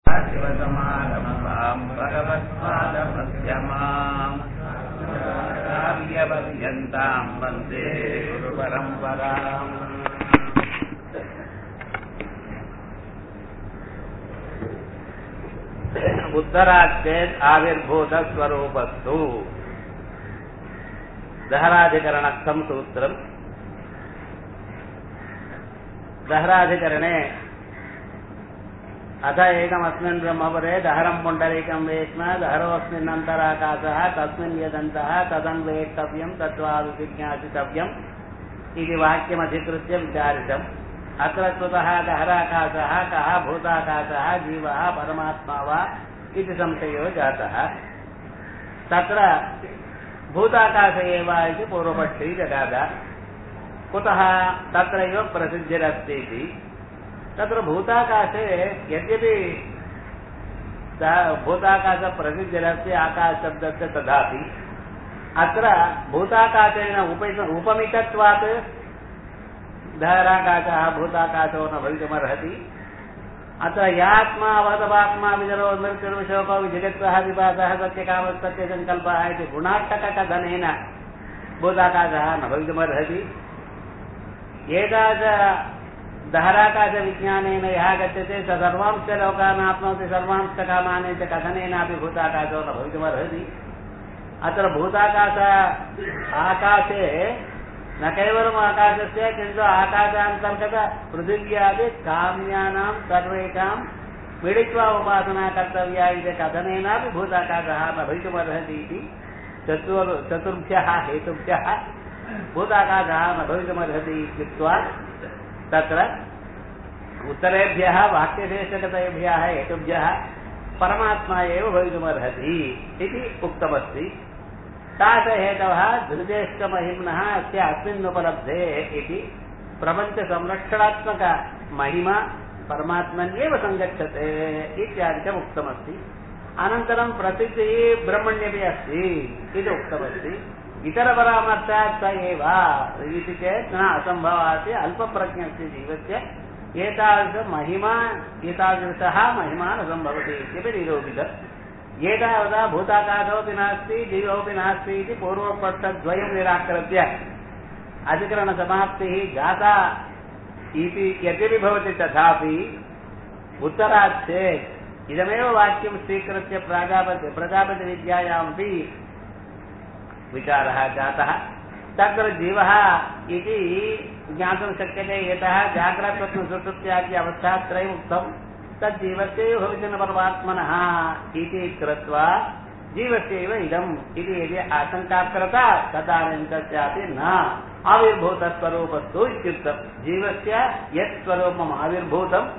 शिवसमारम्भाम् भगवत्पादमध्यमाम् कार्यपर्यन्ताम् वन्दे गुरुपरम्पराम् उत्तराच्चेत् आविर्भूतस्वरूपस्तु दहराधिकरणस्थम् सूत्रम् दहराधिकरणे अथ एकमस्मिन् ब्रह्मपरे दहरम् पुण्डरीकम् वेत्म दहरोऽस्मिन्नन्तराकाशः तस्मिन् यदन्तः तदन्वेष्टव्यम् तत्त्वाविजिज्ञासितव्यम् इति वाक्यमधिकृत्य विचारितम् अत्र कृतः दहराकाशः कः भूताकाशः जीवः परमात्मा वा इति संशयो जातः तत्र भूताकाश एव इति पूर्वपक्षी जगाद कुतः तत्रैव प्रसिद्धिरस्ति इति तत्र भूताकाशे यद्यपि भूताकाशप्रसिद्धिरस्ति आकाशशब्दस्य तथापि अत्र भूताकाशेन उप उपमितत्वात् धराकाशः भूताकाशो न भवितुमर्हति अत्र यात्मा अवधवात्मा विजरो मृत्युर्विशोको विजगत्वः विपासः सत्यकामसत्यसङ्कल्पः इति गुणाष्टककथनेन भूताकाशः न भवितुमर्हति एतादृश दहराकाशविज्ञानेन यः गच्छते स सर्वांश्च लोकान् आप्नोति सर्वांश्च कामानि च कथनेनापि भूताकाशो न भवितुमर्हति अत्र भूताकाश आकाशे न केवलम् आकाशस्य किन्तु आकाशान्तर्गत पृथिव्यादि काम्यानां सर्वेषां मिलित्वा उपासना कर्तव्या इति कथनेनापि भूताकाशः न भवितुमर्हति इति चतुर् चतुर्भ्यः हेतुभ्यः भूताकाशः न भवितुमर्हति इत्युक्त्वा तत्र उत्तरेभ्यः वाक्यदेशगतेभ्यः हेतुभ्यः परमात्मा एव भवितुमर्हति इति उक्तमस्ति तादृशहेतवः धृतेष्टमहिम्नः अस्य अस्मिन्नुपलब्धे इति प्रपञ्चसंरक्षणात्मकमहिमा परमात्मन्येव सङ्गच्छते इत्यादिकम् उक्तमस्ति अनन्तरं प्रसिद्धिः ब्रह्मण्यपि अस्ति इति उक्तमस्ति इतरपरामर्शात् स एव इति चेत् न असम्भवात् अल्पप्रज्ञस्य जीवस्य एतादृशमहिमा एतादृशः महिमा न सम्भवति इत्यपि निरूपितम् एतावता भूताकाशोऽपि नास्ति जीवोऽपि नास्ति इति पूर्वपक्षद्वयं निराकृत्य अधिकरणसमाप्तिः जाता इति यद्यपि भवति तथापि उत्तरात् चेत् इदमेव वाक्यं स्वीकृत्य प्राजापति प्रजापतिविद्यायामपि विचारः जातः तत्र जीवः इति ज्ञातुं शक्यते यतः जाग्रत्वत्वसुषुप्त्यादि अवस्थात्रयम् उक्तम् तज्जीवस्यैव भविष्यन् परमात्मनः इति कृत्वा जीवस्यैव इदम् इति यदि आशङ्का कृता तदानीं तस्यापि न आविर्भूतस्वरूपस्तु इत्युक्तम् जीवस्य यत् स्वरूपम् आविर्भूतम्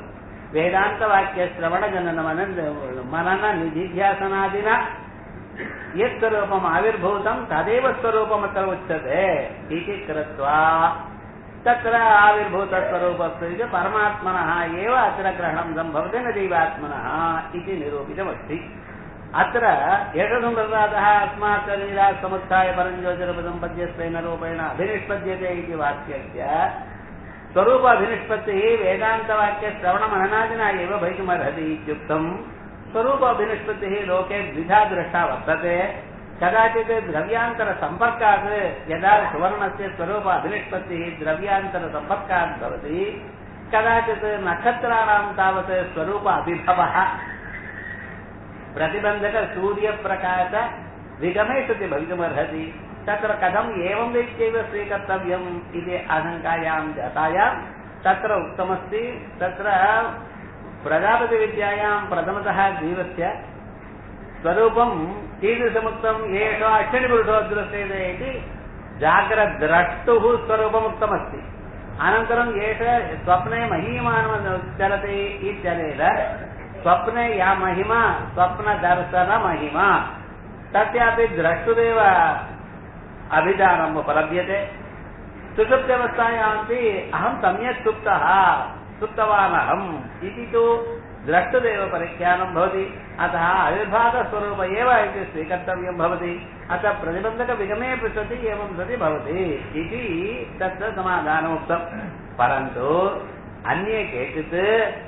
वेदान्तवाक्यश्रवणजननमन मनन निधिध्यासनादिना यत् स्वरूपम् आविर्भूतम् तदेव स्वरूपमत्र उच्यते इति कृत्वा तत्र आविर्भूतस्वरूपस्तु इति परमात्मनः एव अत्र ग्रहणं सम्भवति न जीवात्मनः इति निरूपितमस्ति अत्र यशसम्प्रदातः अस्मात् शरीरात् समुत्थाय परञ्जोतिरपदम्पद्यस्वेन रूपेण अभिनिष्पद्यते इति वाक्यस्य स्वरूप अभिनिष्पत्तिः वेदान्तवाक्यश्रवणमननादिना एव भवितुमर्हति इत्युक्तम् स्वरूप अभिनिष्पत्तिः लोके द्विधा दृष्टा वर्तते कदाचित् द्रव्यान्तरसम्पर्कात् यदा सुवर्णस्य स्वरूप अभिनिष्पत्तिः द्रव्यान्तरसम्पर्कात् भवति कदाचित् नक्षत्राणां तावत् स्वरूप अभिभवः प्रतिबन्धकसूर्यप्रकाश विगमेषु भवितुमर्हति तत्र कथम् एवं रीत्यैव स्वीकर्तव्यम् इति आशङ्कायां जातायां तत्र उक्तमस्ति तत्र प्रजापतिविद्यायां प्रथमतः जीवस्य स्वरूपं कीदृशमुक्तम् एष अक्षरिपुरुषो दृश्यते इति जाग्रद्रष्टुः स्वरूपमुक्तमस्ति अनन्तरम् एष स्वप्ने महीमानं चलति इत्यनेन स्वप्ने या महिमा स्वप्नदर्शनमहिमा तस्यापि द्रष्टुरेव अभिधानम् उपलभ्यते सुषुप्त्यवस्थायामपि अहं सम्यक् सुप्तः सुप्तवानहम् इति तु द्रष्टुदेव परिख्यानं भवति अतः आविर्भागस्वरूप एव इति स्वीकर्तव्यं भवति अतः प्रतिबन्धकविगमे पृच्छति एवं सति भवति इति तत्र समाधानमुक्तम् परन्तु अन्ये केचित्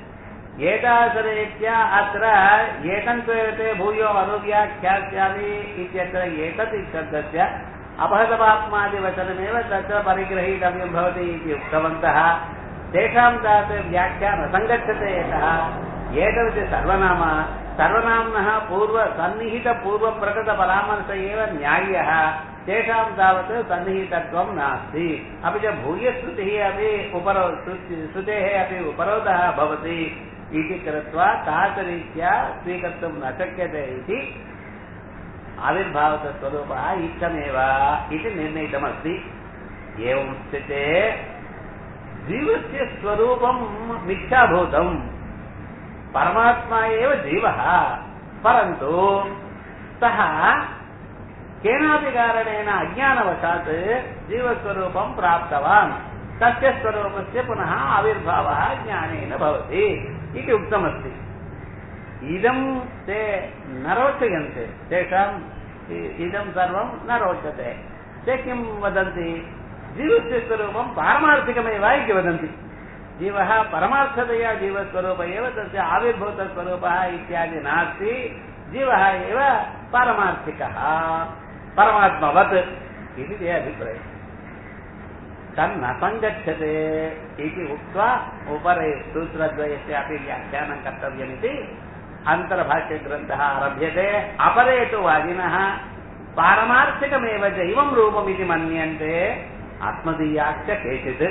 एतादृशरीत्या अत्र एकन्त्वेते भूयो अनुव्याख्यास्यामि इत्यत्र एतत् शब्दस्य अपहतपात्मादिवचनमेव तत्र परिगृहीतव्यं भवति इति उक्तवन्तः तेषां तावत् व्याख्या न सङ्गच्छते यतः एतवत् सर्वनाम सर्वनाम्नः पूर्व सन्निहितपूर्वप्रकृतपरामर्श एव न्याय्यः तेषां तावत् सन्निहितत्वं नास्ति अपि च भूयश्रुतिः अपि उपरो श्रुतेः अपि उपरोधः भवति इति कृत्वा तादृरीत्या स्वीकर्तुं न शक्यते इति आविर्भावतस्वरूपः इत्थमेव इति निर्णीतमस्ति एवं स्थिते जीवस्य स्वरूपं मिथ्याभूतम् परमात्मा एव जीवः परन्तु सः केनापि कारणेन अज्ञानवशात् जीवस्वरूपं प्राप्तवान् तस्य स्वरूपस्य पुनः आविर्भावः ज्ञानेन भवति इति उक्तमस्ति इदं ते न रोचयन्ते तेषाम् इदं सर्वं न रोचते ते किं वदन्ति जीवस्य स्वरूपं पारमार्थिकमेव इति वदन्ति जीवः परमार्थतया जीवस्वरूप एव तस्य आविर्भूतस्वरूपः इत्यादि नास्ति जीवः एव पारमार्थिकः परमात्मवत् इति ते अभिप्रायः तन्न सङ्गच्छते इति उक्त्वा उपरि सूत्रद्वयस्यापि व्याख्यानं कर्तव्यमिति अन्तर्भाष्यग्रन्थः आरभ्यते अपरे तु वादिनः पारमार्थिकमेव जैवं रूपमिति मन्यन्ते ஆத்மதீயாச்ச கேச்சித்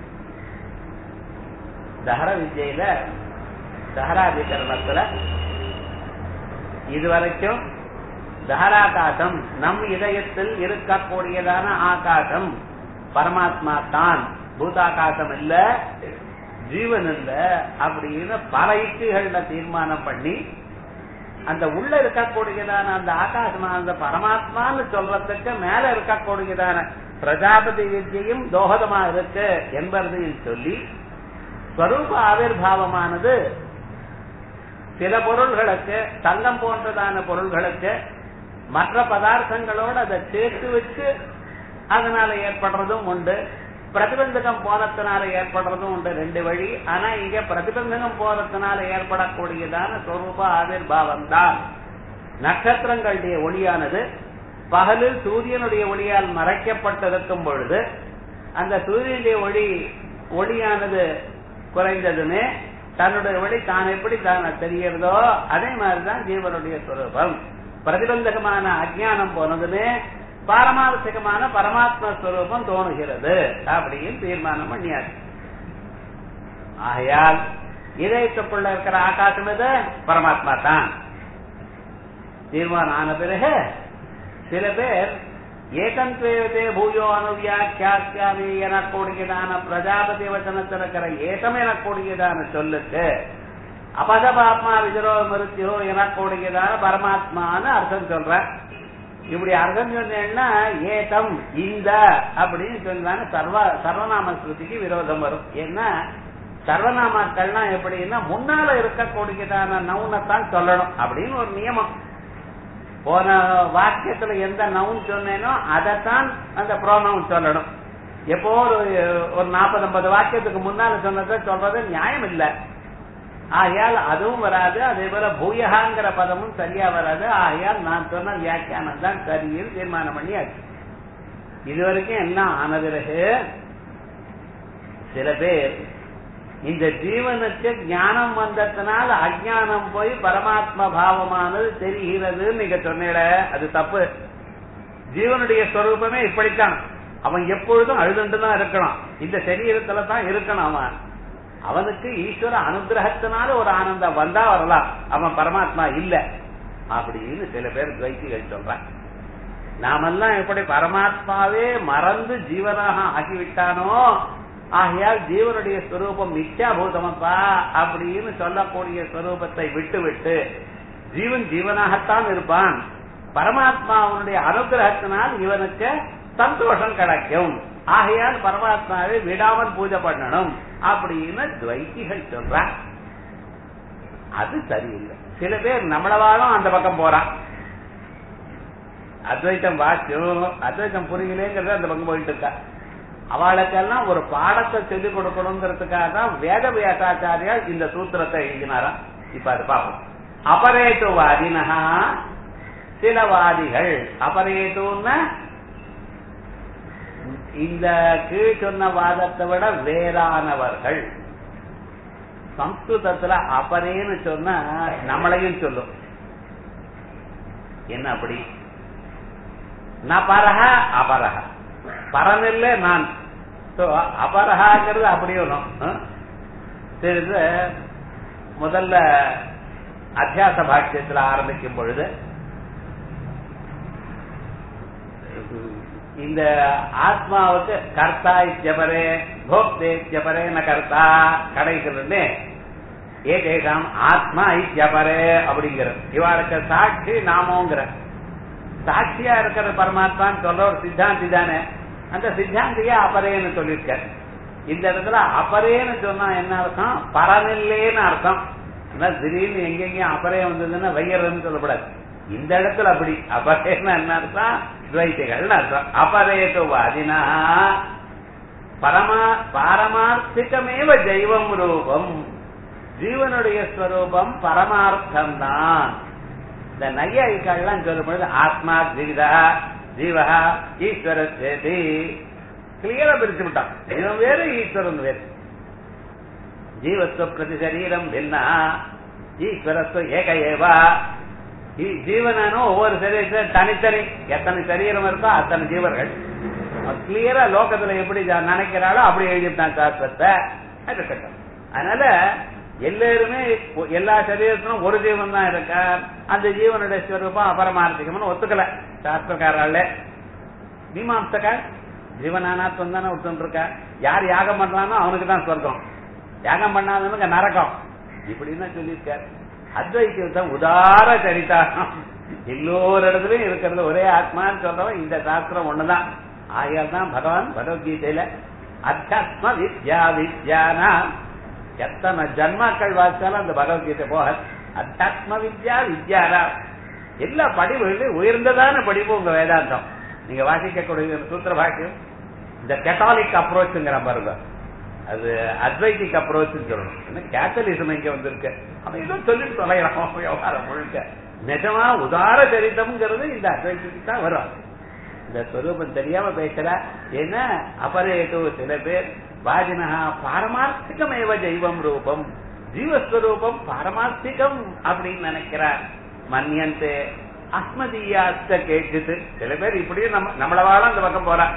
தஹர வித்யில தஹராதிகரணத்துல இதுவரைக்கும் தஹராகாசம் நம் இதயத்தில் இருக்கக்கூடியதான ஆகாசம் பரமாத்மா தான் பூதாகாசம் இல்ல ஜீவன் இல்ல அப்படின்னு பல யுக்திகள்ல தீர்மானம் பண்ணி அந்த உள்ள இருக்கக்கூடியதான அந்த ஆகாசமான அந்த பரமாத்மான்னு சொல்றதுக்கு மேல இருக்கக்கூடியதான பிரஜாபதி வித்தியும் தோகதமா இருக்கு என்பதையும் சொல்லி ஸ்வரூப ஆவிர்வாவமானது சில பொருள்களுக்கு தங்கம் போன்றதான பொருள்களுக்கு மற்ற பதார்த்தங்களோடு அதை சேர்த்து வச்சு அதனால ஏற்படுறதும் உண்டு பிரதிபந்தகம் போனதுனால ஏற்படுறதும் உண்டு ரெண்டு வழி ஆனா இங்க பிரதிபந்தகம் போனதுனால ஏற்படக்கூடியதான ஸ்வரூப ஆவிர்வாவம் தான் நட்சத்திரங்களுடைய ஒளியானது பகலில் சூரியனுடைய ஒளியால் மறைக்கப்பட்டிருக்கும் பொழுது அந்த சூரியனுடைய ஒளி ஒளியானது குறைந்ததுமே தன்னுடைய ஒளி தான் எப்படி தான் தெரியறதோ அதே மாதிரிதான் ஜீவனுடைய ஸ்வரூபம் பிரதிபந்தகமான அஜானம் போனதுமே பாரமார்த்திகமான பரமாத்ம ஸ்வரூபம் தோணுகிறது அப்படின்னு தீர்மானம் பண்ணியாச்சு ஆகையால் இதயத்துக்குள்ள இருக்கிற ஆகாசம் எது பரமாத்மா தான் தீர்மானம் ஆன பிறகு சில பேர் ஏகந்தேவதே பூயோ அனுவியாக்கியாமி எனக்கூடியதான பிரஜாபதி வச்சனத்தில் இருக்கிற ஏகம் எனக்கூடியதான சொல்லுக்கு அபதபாத்மா விஜரோ மருத்தியோ எனக்கூடியதான பரமாத்மான்னு அர்த்தம் சொல்ற இப்படி அர்த்தம் சொன்னேன்னா ஏதம் இந்த அப்படின்னு சொன்னாங்க சர்வ சர்வநாம ஸ்ருதிக்கு விரோதம் வரும் ஏன்னா சர்வநாமாக்கள்னா எப்படின்னா முன்னால இருக்கக்கூடியதான நவுனைத்தான் சொல்லணும் அப்படின்னு ஒரு நியமம் போன வாக்கியத்துல எந்த நவுன் சொன்னேனோ அதைத்தான் அந்த ப்ரோனவுன் சொல்லணும் எப்போ ஒரு ஒரு நாற்பது ஐம்பது வாக்கியத்துக்கு முன்னால சொன்னதை சொல்றது நியாயம் இல்லை ஆகையால் அதுவும் வராது அதே போல பூயகாங்கிற பதமும் சரியா வராது ஆகையால் நான் சொன்ன வியாக்கியானம் தான் சரின்னு தீர்மானம் பண்ணியாச்சு இது வரைக்கும் என்ன ஆன பிறகு சில பேர் இந்த ஜீவனுக்கு ஞானம் வந்ததுனால அஜானம் போய் பரமாத்ம பாவமானது தெரிகிறது நீங்க சொன்னீட அது தப்பு ஜீவனுடைய ஸ்வரூபமே இப்படித்தான் அவன் எப்பொழுதும் அழுதுண்டு தான் இருக்கணும் இந்த சரீரத்துல தான் இருக்கணும் அவன் அவனுக்கு ஈஸ்வர அனுகிரகத்தினால ஒரு ஆனந்தம் வந்தா வரலாம் அவன் பரமாத்மா இல்ல அப்படின்னு சில பேர் துவைத்திகள் சொல்றான் நாமெல்லாம் எப்படி பரமாத்மாவே மறந்து ஜீவனாக ஆகிவிட்டானோ ஆகையால் ஜீவனுடைய ஸ்வரூபம் மித்யாபூதமப்பா அப்படின்னு சொல்லக்கூடிய ஸ்வரூபத்தை விட்டு விட்டு ஜீவன் ஜீவனாகத்தான் இருப்பான் பரமாத்மா அவனுடைய அனுகிரகத்தினால் இவனுக்கு சந்தோஷம் கிடைக்கும் ஆகையால் பரமாத்மாவை விடாமல் பூஜை பண்ணணும் அப்படின்னு துவைத்திகள் சொல்ற அது சரியில்லை சில பேர் நம்மளவாலும் அந்த பக்கம் போறான் அத்வைத்தம் வாச்சும் அத்வைத்தம் புரியலேங்கிறத அந்த பக்கம் போயிட்டு இருக்கா அவளுக்கெல்லாம் ஒரு பாடத்தை சொல்லிக் கொடுக்கணுங்கிறதுக்காக தான் வேத வியாசாச்சாரியா இந்த சூத்திரத்தை எழுதினாராம் இப்ப அது பார்ப்போம் அபரேட்டு வாதினஹா சில வாதிகள் அபரேட்டுன்னா இந்த கீழ் சொன்ன வாதத்தை விட வேறானவர்கள் சம்ஸ்கிருதத்துல அபரேன்னு சொன்னா நம்மளையும் சொல்லும் என்ன அப்படி நான் பரஹ அபரஹ பரனில்ல நான் அபரஹாங்கிறது அப்படியே ஒன்றும் சரி இது முதல்ல அத்தியாச பாஷ்யத்தில் ஆரம்பிக்கும் பொழுது இந்த ஆத்மாவுக்கு கர்த்தா இத்தியபரே போக்தே இத்தியபரே ந கர்த்தா கடைசிலிருந்து ஏகேஷாம் ஆத்மா இத்தியபரே அப்படிங்கிறது இவாளுக்கு சாட்சி நாமோங்கிற சாட்சியா இருக்கிற பரமாத்மான்னு சொல்ற ஒரு சித்தாந்தி தானே அந்த சித்தாந்தியே அபரேன்னு சொல்லியிருக்க இந்த இடத்துல அபரேன்னு சொன்னா என்ன அர்த்தம் பரனில்லேன்னு அர்த்தம் திடீர்னு எங்கெங்கயும் அபரே வந்ததுன்னா வையர்ன்னு சொல்லக்கூடாது இந்த இடத்துல அப்படி அபரேன்னு என்ன அர்த்தம் துவைத்திகள் அர்த்தம் அபரேட்டு வாதினா பரமா பாரமார்த்திகமேவ ஜெய்வம் ரூபம் ஜீவனுடைய ஸ்வரூபம் பரமார்த்தம் தான் இந்த நையாயிக்கள்லாம் சொல்லும் பொழுது ஆத்மா ஜீவிதா ஜீவகா ஈஸ்வர சேதி கிளியரா பிரிச்சு விட்டான் ஜீவன் வேறு ஈஸ்வரன் வேறு ஜீவஸ்வ பிரதி சரீரம் பின்னா ஈஸ்வரஸ்வ ஏக ஏவா ஜீவனானோ ஒவ்வொரு சரீரத்தில் தனித்தனி எத்தனை சரீரம் இருக்கோ அத்தனை ஜீவர்கள் கிளியரா லோகத்துல எப்படி நினைக்கிறாளோ அப்படி எழுதிட்டான் சாஸ்திரத்தை இருக்கட்டும் அதனால எல்லாருமே எல்லா சரீரத்திலும் ஒரு ஜீவன் தான் இருக்க அந்த ஜீவனுடைய ஸ்வரூபம் அபரமார்த்திகம்னு ஒத்துக்கல சாஸ்திரக்காரால மீமாம்சக்கார் ஜீவனானாத்வம் தானே ஒருத்தன் இருக்க யார் யாகம் பண்றானோ அவனுக்கு தான் சொர்க்கம் யாகம் பண்ணாதவனுக்கு நரகம் இப்படின்னு சொல்லியிருக்காரு அத்வைத்தியத்தை உதார சரிதாரம் எல்லோரு இடத்துலயும் இருக்கிறது ஒரே ஆத்மான்னு சொல்றவன் இந்த சாஸ்திரம் ஒண்ணுதான் ஆகையால் தான் பகவான் பகவத்கீதையில அத்தியாத்ம வித்யா வித்யானா எத்தனை ஜன்மாக்கள் வாசிச்சாலும் அந்த பகவத்கீதை போக அத்தியாத்ம வித்யா வித்யாரா எல்லா படிவுகளிலும் உயர்ந்ததான படிப்பு உங்க வேதாந்தம் நீங்க வாசிக்கக்கூடிய சூத்திர பாக்கியம் இந்த கெட்டாலிக் அப்ரோச்சுங்கிற பாருங்க அது அத்வைத்திக் அப்ரோச் சொல்லணும் என்ன கேத்தலிசம் இங்க வந்திருக்கு அவன் ஏதோ சொல்லிட்டு தொலைகிறான் விவகாரம் முழுக்க நிஜமா உதார சரித்தம்ங்கிறது இந்த அத்வைத்துக்கு தான் வரும் இந்த ஸ்வரூபம் தெரியாம பேசுற ஏன்னா அபரேட்டு சில பேர் வாஜினஹா பாரமார்த்திகமேவ ஜெய்வம் ரூபம் ஜீவஸ்வரூபம் பாரமார்த்திகம் அப்படின்னு நினைக்கிறார் மன்யந்தே அஸ்மதியாஸ்த கேட்டுட்டு சில பேர் இப்படியும் நம்ம நம்மளவால அந்த பக்கம் போறா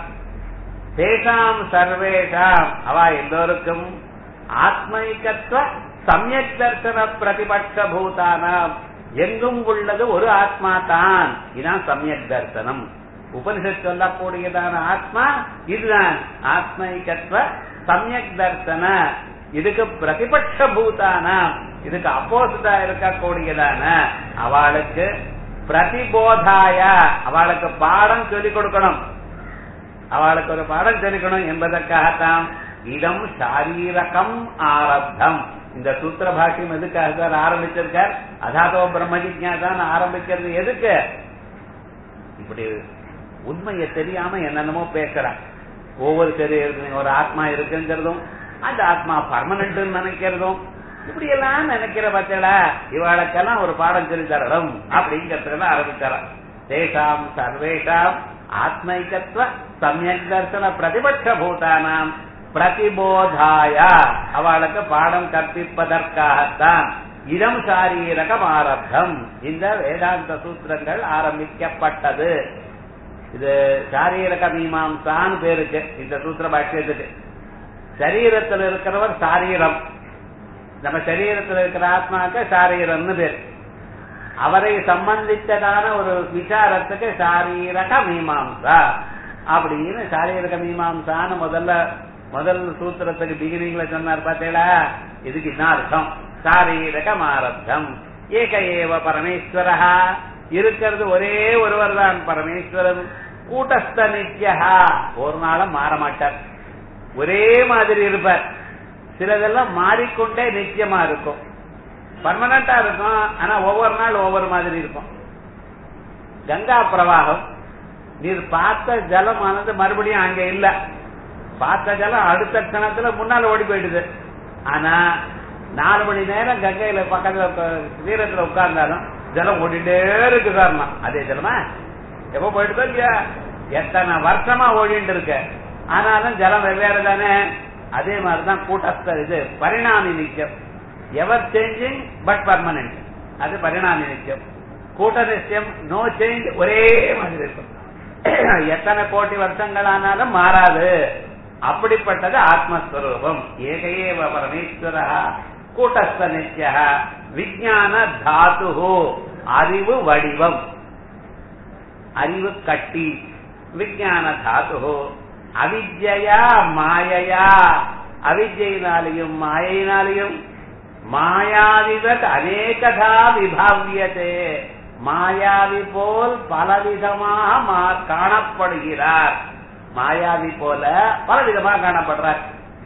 தேசாம் சர்வேஷாம் அவ எல்லோருக்கும் ஆத்மைகத்துவ சமயக் தர்சன பிரதிபட்ச பூதானாம் எங்கும் உள்ளது ஒரு ஆத்மா தான் இதுதான் சமயக் தர்சனம் உபனிஷத் சொல்லக்கூடியதான ஆத்மா இதுதான் ஆத்மைகத்துவ சமயக் தர்சன இதுக்கு பிரதிபட்ச பூதானாம் இதுக்கு அப்போசிட்டா இருக்கக்கூடியதான அவளுக்கு பிரதிபோதாய அவளுக்கு பாடம் சொல்லிக் கொடுக்கணும் அவளுக்கு ஒரு பாடம் தெரிவிக்கணும் என்பதற்காகத்தான் இடம் சாரீரகம் ஆரப்தம் இந்த சூத்திர பாஷ்யம் எதுக்காக சார் ஆரம்பிச்சிருக்கார் அதாதோ பிரம்ம ஜிஜாதான் ஆரம்பிக்கிறது எதுக்கு இப்படி உண்மையை தெரியாம என்னென்னமோ பேசுறான் ஒவ்வொரு சரீரத்திலும் ஒரு ஆத்மா இருக்குங்கிறதும் அந்த ஆத்மா பர்மனன்ட் நினைக்கிறதும் இப்படி எல்லாம் நினைக்கிற பட்சல இவாளுக்கெல்லாம் ஒரு பாடம் சொல்லி தரணும் அப்படிங்கறதுல ஆரம்பிச்சாராம் தேசாம் சர்வேஷாம் ஆத்மைகத்துவ சமயக் தர்சன பிரதிபட்ச பூதானாம் பிரதிபோதாய அவளுக்கு பாடம் கற்பிப்பதற்காகத்தான் இடம் சாரீரகம் ஆரப்தம் இந்த வேதாந்த சூத்திரங்கள் ஆரம்பிக்கப்பட்டது இது சாரீரக மீமாம்சான்னு பேருக்கு இந்த சூத்திர பாஷ்யத்துக்கு சரீரத்தில் இருக்கிறவர் சாரீரம் நம்ம சரீரத்தில் இருக்கிற ஆத்மாக்கு சாரீரம்னு பேர் அவரை சம்பந்தித்ததான ஒரு விசாரத்துக்கு சாரீரக மீமாம்சா அப்படின்னு சாரீரக மீமாம்சான்னு முதல்ல முதல் சூத்திரத்துக்கு பிகினிங்ல சொன்னார் பார்த்தீங்களா இதுக்கு இதான் அர்த்தம் சாரீரக ஆரப்தம் ஏக ஏவ பரமேஸ்வரஹா இருக்கிறது ஒரே ஒருவர் தான் பரமேஸ்வரன் கூட்டஸ்த நித்யஹா ஒரு நாளும் மாற மாட்டார் ஒரே மாதிரி இருப்பார் சிலதெல்லாம் மாறிக்கொண்டே நித்தியமா இருக்கும் பர்மனண்டா இருக்கும் ஆனா ஒவ்வொரு நாள் ஒவ்வொரு மாதிரி இருக்கும் கங்கா பிரவாகம் நீர் பார்த்த ஜலமானது மறுபடியும் அங்க இல்ல பார்த்த ஜலம் அடுத்த கணத்துல முன்னால ஓடி போயிடுது ஆனா நாலு மணி நேரம் கங்கையில பக்கத்துல உக்க- தீரத்துல உட்கார்ந்தாலும் ஜலம் ஓடிட்டே இருக்கு சார்மா அதே ஜலமா எப்ப போயிட்டு இல்லையா எத்தனை வருஷமா ஓடிட்டு இருக்க ஆனாலும் ஜலம் வெவ்வேறு தானே அதே மாதிரிதான் கூட்டஸ்த இது பரிணாமி நிச்சயம் எவர் சேஞ்சிங் பட் பர்மனன்ட் அது பரிணாமி நிச்சயம் கூட்ட நிச்சயம் நோ சேஞ்ச் ஒரே மாதிரி இருக்கும் எத்தனை கோடி வருஷங்கள் ஆனாலும் மாறாது அப்படிப்பட்டது ஆத்மஸ்வரூபம் ஏகையேவ பரமேஸ்வர கூட்டஸ்த நித்ய விஜயான தாத்து அறிவு வடிவம் அறிவு கட்டி விஜயான தாத்து அவித்யா மாயையா அவித்யினாலையும் மாயையினாலையும் மாயாவிவத் அநேகதா விபாவியதே மாயாவி போல் பலவிதமாக மா- காணப்படுகிறார் மாயாவி போல பலவிதமாக காணப்படுறார்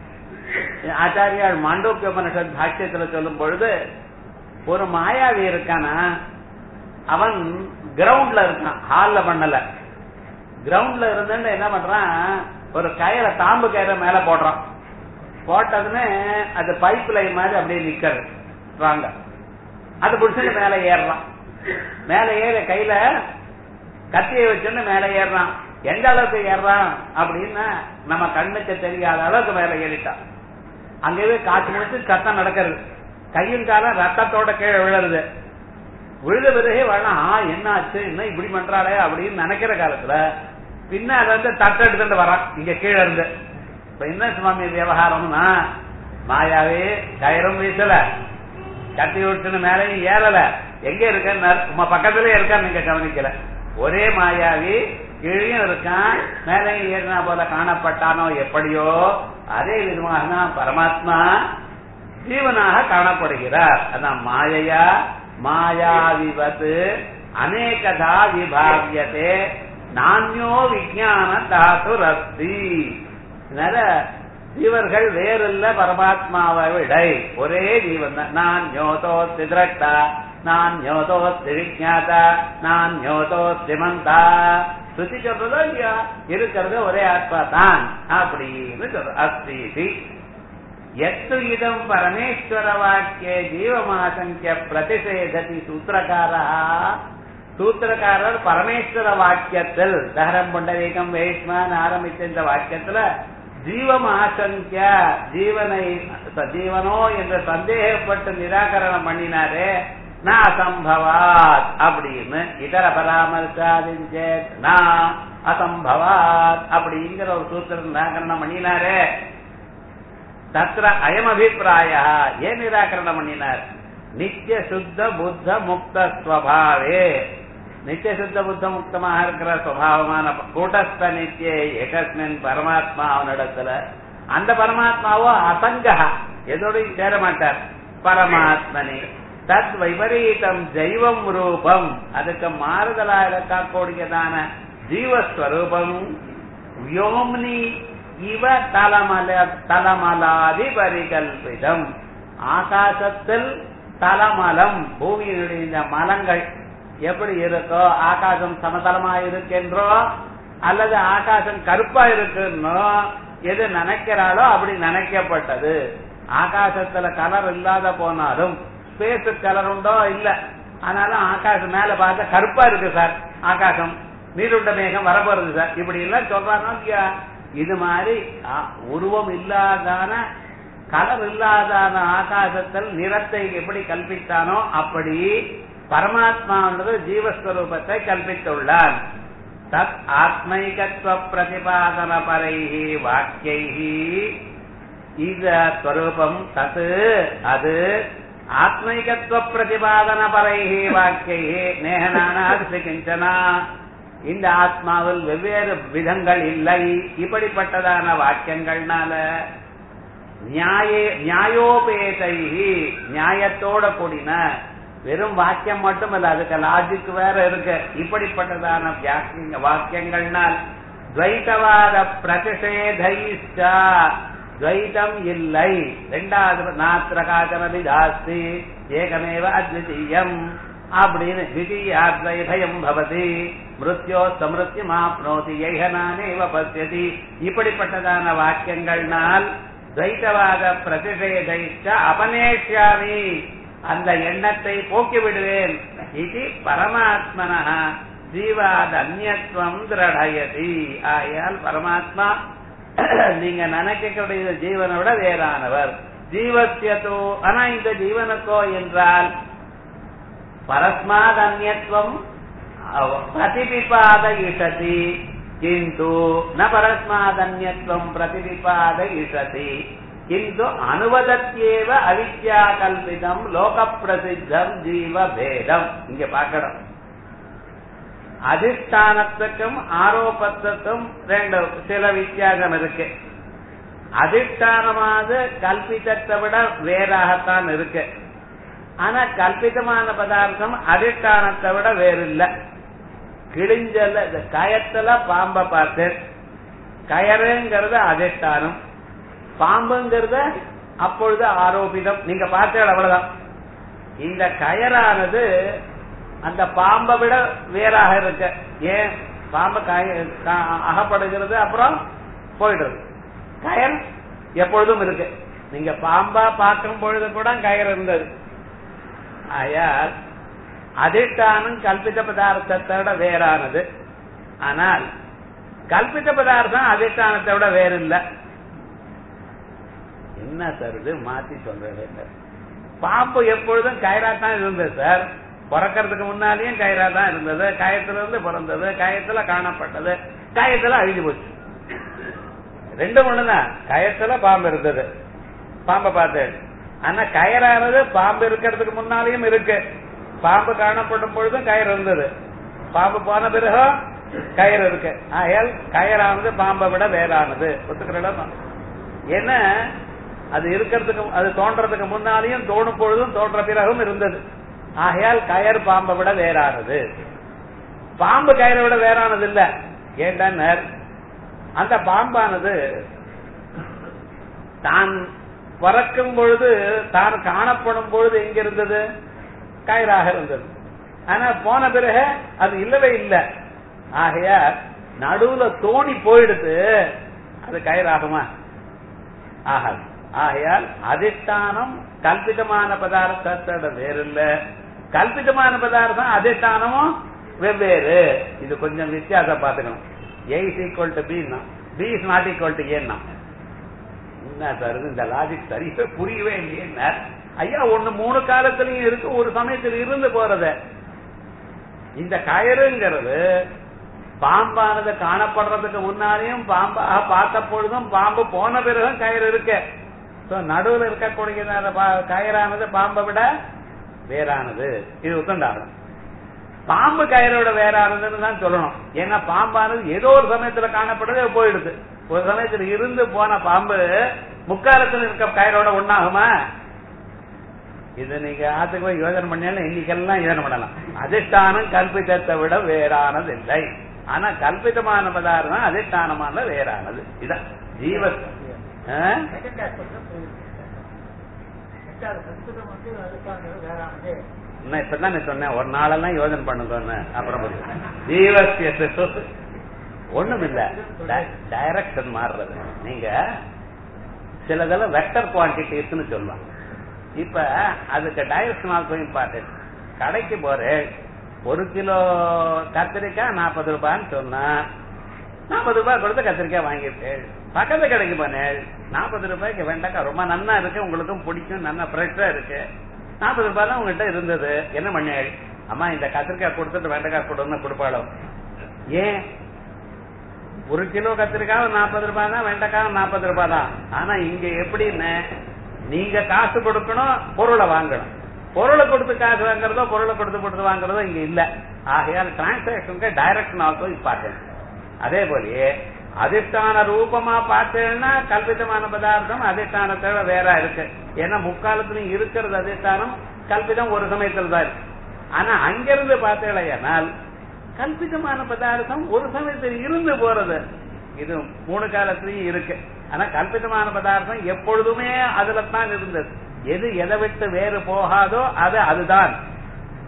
ஆச்சாரியால் மாண்டோக்கிய உபனிஷத் பாஷ்யத்துல சொல்லும் பொழுது ஒரு மாயாவி இருக்கானா அவன் கிரவுண்ட்ல இருக்கான் ஹால்ல பண்ணல கிரவுண்ட்ல இருந்துன்னு என்ன பண்றான் ஒரு கயிறை தாம்பு கயிறை மேல போடுறான் போட்டதுன்னு அது பைப் லைன் மாதிரி அப்படியே நிக்கிறது ஸ்ட்ராங்கா அது பிடிச்சிட்டு மேல ஏறுறான் மேல ஏற கையில கத்தியை வச்சுன்னு மேல ஏறுறான் எந்த அளவுக்கு ஏறுறான் அப்படின்னா நம்ம கண்ணுக்கு தெரியாத அளவுக்கு மேல ஏறிட்டான் அங்கேயே காற்று முடிச்சு சத்தம் நடக்கிறது கையும் காலம் ரத்தத்தோட கீழே விழுறது விழுத பிறகு வரலாம் ஆ என்ன ஆச்சு என்ன இப்படி பண்றாளே அப்படின்னு நினைக்கிற காலத்துல பின்ன அதை வந்து தட்டு எடுத்துட்டு வரான் இங்க கீழே இருந்து இப்ப என்ன சுவாமி விவகாரம்னா மாயாவே கயிறும் வீசல கட்டி விட்டுன்னு மேலையும் ஏறல எங்க இருக்க உமா பக்கத்துல இருக்கான்னு நீங்க கவனிக்கல ஒரே மாயாவி கீழையும் இருக்கான் மேலையும் ஏறினா போல காணப்பட்டானோ எப்படியோ அதே விதமாக தான் பரமாத்மா ஜீவனாக காணப்படுகிறார் அதான் மாயையா மாயாவிவத் அநேகதா விபாவியதே நான்யோ விஜயான தாத்து ரஸ்தி அதனால ஜீவர்கள் வேறில்ல பரமாத்மாவை விடை ஒரே ஜீவன் தான் நான் ஞோதோ திரட்டா நான் ஞோதோ திரிஜாதா நான் ஞோதோ திமந்தா சுத்தி சொல்றதோ இல்லையா இருக்கிறது ஒரே ஆத்மா தான் அப்படின்னு சொல்ற அஸ்தி எத்து இதம் பரமேஸ்வர வாக்கிய ஜீவமாசங்கிய பிரதிஷேததி சூத்திரக்காரா சூத்திரக்காரர் பரமேஸ்வர வாக்கியத்தில் தகரம் புண்டரீகம் வேஷ்மான் ஆரம்பிச்ச இந்த வாக்கியத்துல ஜீவமாசங்கிய ஜீவனை ஜீவனோ என்று சந்தேகப்பட்டு நிராகரணம் பண்ணினாரே நான் அசம்பவாத் அப்படின்னு இதர பராமரிசாதிஞ்சே நான் அசம்பவாத் அப்படிங்கிற ஒரு சூத்திரம் நிராகரணம் பண்ணினாரே தத்திர அயம் அபிப்பிராய ஏன் நிராகரணம் பண்ணினார் நித்திய சுத்த புத்த முக்த ஸ்வபாவே நித்திய சுத்த புத்த முக்தமாக இருக்கிற சுவாவமான கூட்டஸ்த நித்திய ஏகஸ்மின் பரமாத்மா அவனிடத்துல அந்த பரமாத்மாவோ அசங்க எதோடையும் சேர மாட்டார் பரமாத்மனி தத் விபரீதம் ஜெய்வம் ரூபம் அதுக்கு மாறுதலா இருக்கக்கூடியதான ஜீவஸ்வரூபம் வியோம்னி இவ தலமல தலமலாதி பரிகல்பிதம் ஆகாசத்தில் தலமலம் பூமியினுடைய இந்த மலங்கள் எப்படி இருக்கோ ஆகாசம் சமதளமா இருக்கின்றோ அல்லது ஆகாசம் கருப்பா இருக்குன்னோ எது நினைக்கிறாளோ அப்படி நினைக்கப்பட்டது ஆகாசத்துல கலர் இல்லாத போனாலும் ஸ்பேஸ் கலர் உண்டோ இல்ல ஆனாலும் ஆகாசம் மேல பார்த்தா கருப்பா இருக்கு சார் ஆகாசம் நீருண்ட மேகம் வரப்போறது சார் இப்படி எல்லாம் சொல்றானோ இல்லையா இது மாதிரி ஆ, உருவம் இல்லாதான கலர் இல்லாதான ஆகாசத்தில் நிறத்தை எப்படி கல்பித்தானோ அப்படி பரமாத்மான்றது ஜீவஸ்வரூபத்தை கல்பித்துள்ளான் தத் ஆத்மைகத்துவ பிரதிபாதன பரைஹி வாக்கியைஹி இத ஸ்வரூபம் தத் அது ஆத்மைகத்துவ பிரதிபாதன பரைஹி வாக்கியைஹி நேகனானாதி கிஞ்சனா இந்த ஆத்மாவில் வெவ்வேறு விதங்கள் இல்லை இப்படிப்பட்டதான வாக்கியங்கள்னால நியாய நியாயோபேதைஹி நியாயத்தோட கூடின வெறும் வாக்கியம் மட்டும் இல்ல அதுக்கு லாஜிக் வேற இருக்கு இப்படிப்பட்டதான வியாக்கிய- வாக்கியங்கள்னால் துவைத்தவாத பிரதிஷேதைஷ்டா துவைத்தம் இல்லை ரெண்டாவது நாத்திர காச்சனதி ஜாஸ்தி ஏகமேவ அத்விதீயம் அப்படின்னு விதியாத்ரை பயம் பவதி மிருத்யோ சமிருத்தியமாப்னோதி ஐகனானேவ பசியதி இப்படிப்பட்டதான வாக்கியங்கள்னால் துவைத்தவாத பிரதிஷேதைச்ச அபநேஷ்யாமி அந்த எண்ணத்தை போக்கி விடுவேன் இது பரமாத்மனா ஜீவாத அந்நியத்துவம் திரடயதி ஆயால் பரமாத்மா நீங்க நினைக்கக்கூடிய ஜீவனை விட வேறானவர் ஜீவத்தியதோ ஆனா இந்த ஜீவனுக்கோ என்றால் பரஸ்மாத் அந்நியத்துவம் பிரதிபிபாத இஷதி கிந்து ந பரஸ்மாத் அந்நியத்துவம் பிரதிபிபாத இஷதி கிந்து அனுவதத்யேவ அவித்யா கல்பிதம் லோக பிரசித்தம் ஜீவ பேதம் இங்க பார்க்கணும் அதிஷ்டானத்துக்கும் ஆரோபத்துக்கும் ரெண்டு சில வித்தியாசம் இருக்கு அதிஷ்டானமாவது கல்பித்தத்தை விட வேறாகத்தான் இருக்கு ஆனா கல்பிதமான பதார்த்தம் அதிஷ்டானத்தை விட வேறு இல்ல கிழிஞ்சல கயத்துல பாம்ப பார்த்தேன் கயறுங்கிறது அதிஷ்டானம் பாம்புங்கிறத அப்பொழுது ஆரோபிதம் நீங்க பார்த்தீங்க அவ்வளவுதான் இந்த கயரானது அந்த பாம்பை விட வேறாக இருக்கு ஏன் பாம்பு அகப்படுகிறது அப்புறம் போயிடுறது கயர் எப்பொழுதும் இருக்கு நீங்க பாம்பா பார்க்கும் பொழுது கூட கயர் இருந்தது ஆயால் அதிஷ்டானம் கல்பித்த பதார்த்தத்தை விட வேறானது ஆனால் கல்பித்த பதார்த்தம் அதிஷ்டானத்தை விட வேறு இல்லை என்ன சார் இது மாத்தி சொல்றேன் பாம்பு எப்பொழுதும் கயிறா தான் இருந்தது சார் பிறக்கிறதுக்கு முன்னாலேயும் கயிறா தான் இருந்தது கயத்துல இருந்து பிறந்தது கயத்துல காணப்பட்டது கயத்துல அழிஞ்சு போச்சு ரெண்டு ஒண்ணுதான் கயத்துல பாம்பு இருந்தது பாம்பை பார்த்து ஆனா கயறானது பாம்பு இருக்கிறதுக்கு முன்னாலேயும் இருக்கு பாம்பு காணப்படும் பொழுதும் கயிறு இருந்தது பாம்பு போன பிறகும் கயிறு இருக்கு ஆகையால் கயறானது பாம்பை விட வேறானது ஒத்துக்கிறோம் என்ன அது இருக்கிறதுக்கு அது தோன்றதுக்கு முன்னாலேயும் தோணும் பொழுதும் தோன்ற பிறகும் இருந்தது ஆகையால் கயர் பாம்பை விட வேறானது பாம்பு கயரை விட வேறானது இல்ல ஏன்டார் அந்த பாம்பானது தான் பறக்கும் பொழுது தான் காணப்படும் பொழுது எங்க இருந்தது கயிறாக இருந்தது ஆனா போன பிறகு அது இல்லவே இல்லை ஆகையா நடுவுல தோணி போயிடுது அது கயிறாகுமா ஆகாது ஆகையால் அதிஷ்டானம் கல்பிதமான பதார்த்தத்தோட வேறு இல்ல கல்பிதமான பதார்த்தம் அதிஷ்டானமும் வெவ்வேறு இது கொஞ்சம் வித்தியாசம் பார்த்துக்கணும் A is equal to B B is not equal to ஏன்னா என்ன சார் இந்த லாஜிக் சரியே புரியவே இல்லையே ஐயா ஒண்ணு மூணு காலத்திலயும் இருக்கு ஒரு சமயத்தில் இருந்து போறத இந்த கயறுங்கிறது பாம்பானது காணப்படுறதுக்கு முன்னாலேயும் பாம்பாக பார்த்த பொழுதும் பாம்பு போன பிறகும் கயிறு இருக்கு நடுவில் இருக்கக்கூடிய கயிறானது பாம்பை விட வேறானது இது உத்தண்டாகும் பாம்பு கயிறோட வேறானதுன்னு தான் சொல்லணும் ஏன்னா பாம்பானது ஏதோ ஒரு சமயத்துல காணப்படுறது போயிடுது ஒரு சமயத்துல இருந்து போன பாம்பு முக்காலத்துல இருக்க கயிறோட ஒன்னாகுமா இது நீங்க ஆத்துக்கு போய் யோஜனை பண்ணாலும் இன்னைக்கெல்லாம் யோஜனை பண்ணலாம் அதிஷ்டானம் கல்பித்தத்தை விட வேறானது இல்லை ஆனா கல்பிதமான பதார்த்தம் அதிஷ்டானமான வேறானது இதான் ஜீவ இப்பதான் சொன்னேன் ஒரு நாளெல்லாம் யோஜனை பண்ணுங்க அப்புறம் ஜீவசிய ஒண்ணும் இல்ல டைரக்ஷன் மாறுறது நீங்க சிலதெல்லாம் வெக்டர் குவான்டிட்டிஸ்னு சொல்லலாம் இப்ப அதுக்கு டைரக்ஷன் ஆல்சோ இம்பார்ட்டன்ட் கடைக்கு போறேன் ஒரு கிலோ கத்திரிக்காய் நாற்பது ரூபான்னு சொன்னா நாற்பது ரூபாய் கொடுத்து கத்திரிக்காய் வாங்கிட்டேன் பக்கத்து கடைக்கு போனேன் நாற்பது ரூபாய்க்கு வெண்டைக்காய் ரொம்ப நன்னா இருக்கு உங்களுக்கும் பிடிக்கும் நல்லா ஃப்ரெஷ்ஷா இருக்கு நாற்பது ரூபாய் தான் உங்ககிட்ட இருந்தது என்ன பண்ணேன் அம்மா இந்த கத்திரிக்காய் கொடுத்துட்டு வெண்டைக்காய் கொடுன்னு கொடுப்பாளோ ஏன் ஒரு கிலோ கத்திரிக்காய் நாற்பது ரூபாய் தான் வெண்டைக்காய் நாற்பது ரூபாய் தான் ஆனா இங்க எப்படின்னு நீங்க காசு கொடுக்கணும் பொருளை வாங்கணும் பொருளை கொடுத்து காசு வாங்குறதோ பொருளை கொடுத்து கொடுத்து வாங்குறதோ இங்க இல்ல ஆகையால் டிரான்சாக்சனுக்கு டைரக்ஷன் ஆல்சோ இம்பார்ட்டன்ட் அதே போலயே அதிஷ்டான ரூபமா பார்த்தேன்னா கல்பிதமான பதார்த்தம் அதிஷ்டானத்தை வேற இருக்கு ஏன்னா முக்காலத்திலும் இருக்கிறது அதிஷ்டானம் கல்பிதம் ஒரு சமயத்தில் தான் இருக்கு ஆனா அங்கிருந்து பார்த்தேனால் கல்பிதமான பதார்த்தம் ஒரு சமயத்தில் இருந்து போறது இது மூணு காலத்திலயும் இருக்கு ஆனா கல்பிதமான பதார்த்தம் எப்பொழுதுமே அதுல தான் இருந்தது எது எதை விட்டு வேறு போகாதோ அது அதுதான்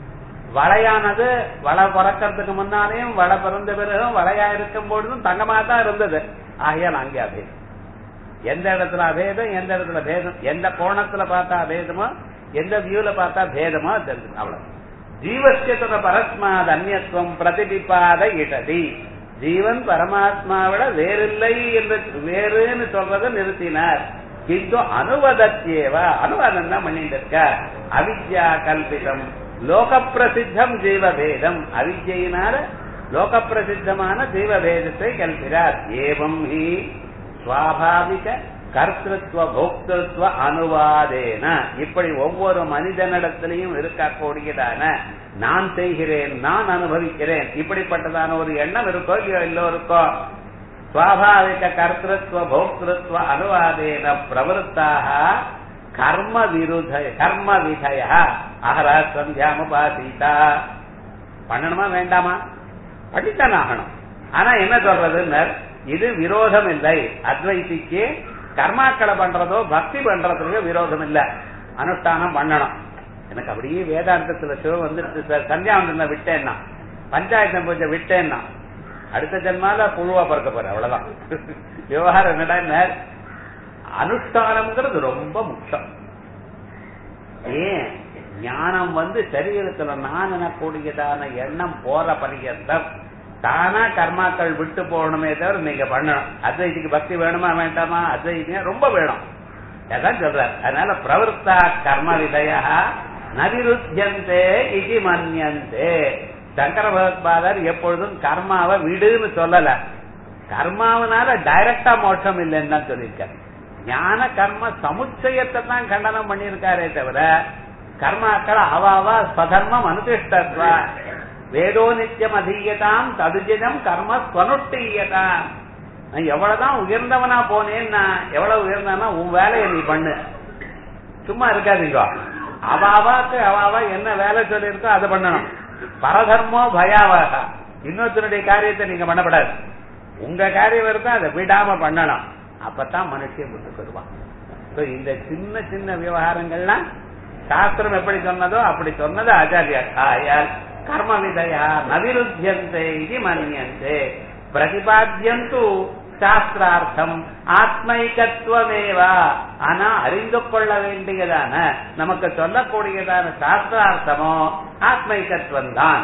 வளையானது வளை பிறக்கிறதுக்கு முன்னாலேயும் வளை பிறந்த பிறகும் வளையா இருக்கும் பொழுதும் தங்கமா தான் இருந்தது ஆகையால் அங்கே அபேதம் எந்த இடத்துல அபேதம் எந்த இடத்துல பேதம் எந்த கோணத்துல பார்த்தா அபேதமோ எந்த வியூல பார்த்தா பேதமோ தெரிஞ்சு அவ்வளவு ஜீவஸ்யத்தன பரஸ்மாத் அந்நியத்துவம் பிரதிபிப்பாத இடதி ஜீவன் பரமாத்மாவிட வேறில்லை என்று வேறுன்னு சொல்றதை நிறுத்தினார் கிந்து அனுவதத்தியேவ அனுவாதம் தான் பண்ணிட்டு இருக்க அவித்யா கல்பிதம் லோக பிரசித்தம் ஜீவபேதம் அவித்யினால லோக பிரசித்தமான ஜீவபேதத்தை கல்பிறார் ஏவம் ஹி சுவாபாவிக கர்த்திருவ போக்திருத்துவ அனுவாதேன இப்படி ஒவ்வொரு மனிதனிடத்திலையும் இருக்கக்கூடியதான நான் செய்கிறேன் நான் அனுபவிக்கிறேன் இப்படிப்பட்டதான ஒரு எண்ணம் இருக்கோ இல்லையோ எல்லோருக்கோ சுவாபாவிக கர்த்திருவ போக்திருத்துவ அனுவாதேன பிரவருத்தாக கர்ம விருத கர்ம விதய அகரா சந்தியாமுபாசீதா பண்ணணுமா வேண்டாமா படித்தான் ஆகணும் ஆனா என்ன சொல்றதுன்னு இது விரோதம் இல்லை அத்வைத்திக்கு கர்மாக்களை பண்றதோ பக்தி பண்றதுக்கு விரோதம் இல்ல அனுஷ்டானம் பண்ணணும் எனக்கு அப்படியே வேதாந்தத்துல சிவம் வந்துருச்சு சார் சந்தியாவந்தம் விட்டேன்னா பஞ்சாயத்து பூஜை விட்டேன்னா அடுத்த ஜென்மால புழுவா பிறக்க போற அவ்வளவுதான் விவகாரம் என்னடா அனுஷ்டானம்ங்கிறது ரொம்ப முக்கியம் ஏன் ஞானம் வந்து சரீரத்துல நான் எனக்கூடியதான எண்ணம் போற பரியந்தம் தானா கர்மாக்கள் விட்டு போகணுமே தவிர நீங்க பண்ணணும் அத்வைதிக்கு பக்தி வேணுமா வேண்டாமா அத்வைதியா ரொம்ப வேணும் அதான் சொல்றார் அதனால பிரவருத்தா கர்ம விதயா நவிருத்தியந்தே இது மன்யந்தே சங்கர பகவத்பாதர் எப்பொழுதும் கர்மாவை விடுன்னு சொல்லல கர்மாவனால டைரக்டா மோட்சம் இல்லைன்னு தான் சொல்லியிருக்காரு ஞான கர்ம சமுச்சயத்தை தான் கண்டனம் பண்ணியிருக்காரே தவிர கர்மாக்கள் அவாவா ஸ்வதர்மம் அனுதிஷ்டத்வா வேதோ நித்தியம் அதீயதாம் ததுஜனம் கர்ம ஸ்வனுட்டீயதாம் நான் எவ்வளவுதான் உயர்ந்தவனா போனேன்னா எவ்வளவு உயர்ந்தானா உன் வேலையை நீ பண்ணு சும்மா இருக்காதீங்க அவாவாக்கு அவாவா என்ன வேலை சொல்லியிருக்கோ அதை பண்ணணும் பரதர்மோ பயாவாக இன்னொருத்தனுடைய காரியத்தை நீங்க பண்ணப்படாது உங்க காரியம் இருந்தா அதை விடாம பண்ணணும் அப்பதான் மனுஷன் முன்னுக்கு வருவான் இந்த சின்ன சின்ன விவகாரங்கள்லாம் சாஸ்திரம் எப்படி சொன்னதோ அப்படி சொன்னது ஆச்சாரியார் ஆயால் கர்ம விதயா நவிருத்தியந்தே இது மன்யந்தே பிரதிபாத்தியந்து சாஸ்திரார்த்தம் ஆத்மைகத்துவமேவா ஆனா அறிந்து கொள்ள வேண்டியதான நமக்கு சொல்லக்கூடியதான சாஸ்திரார்த்தமோ ஆத்மைகத்துவம் தான்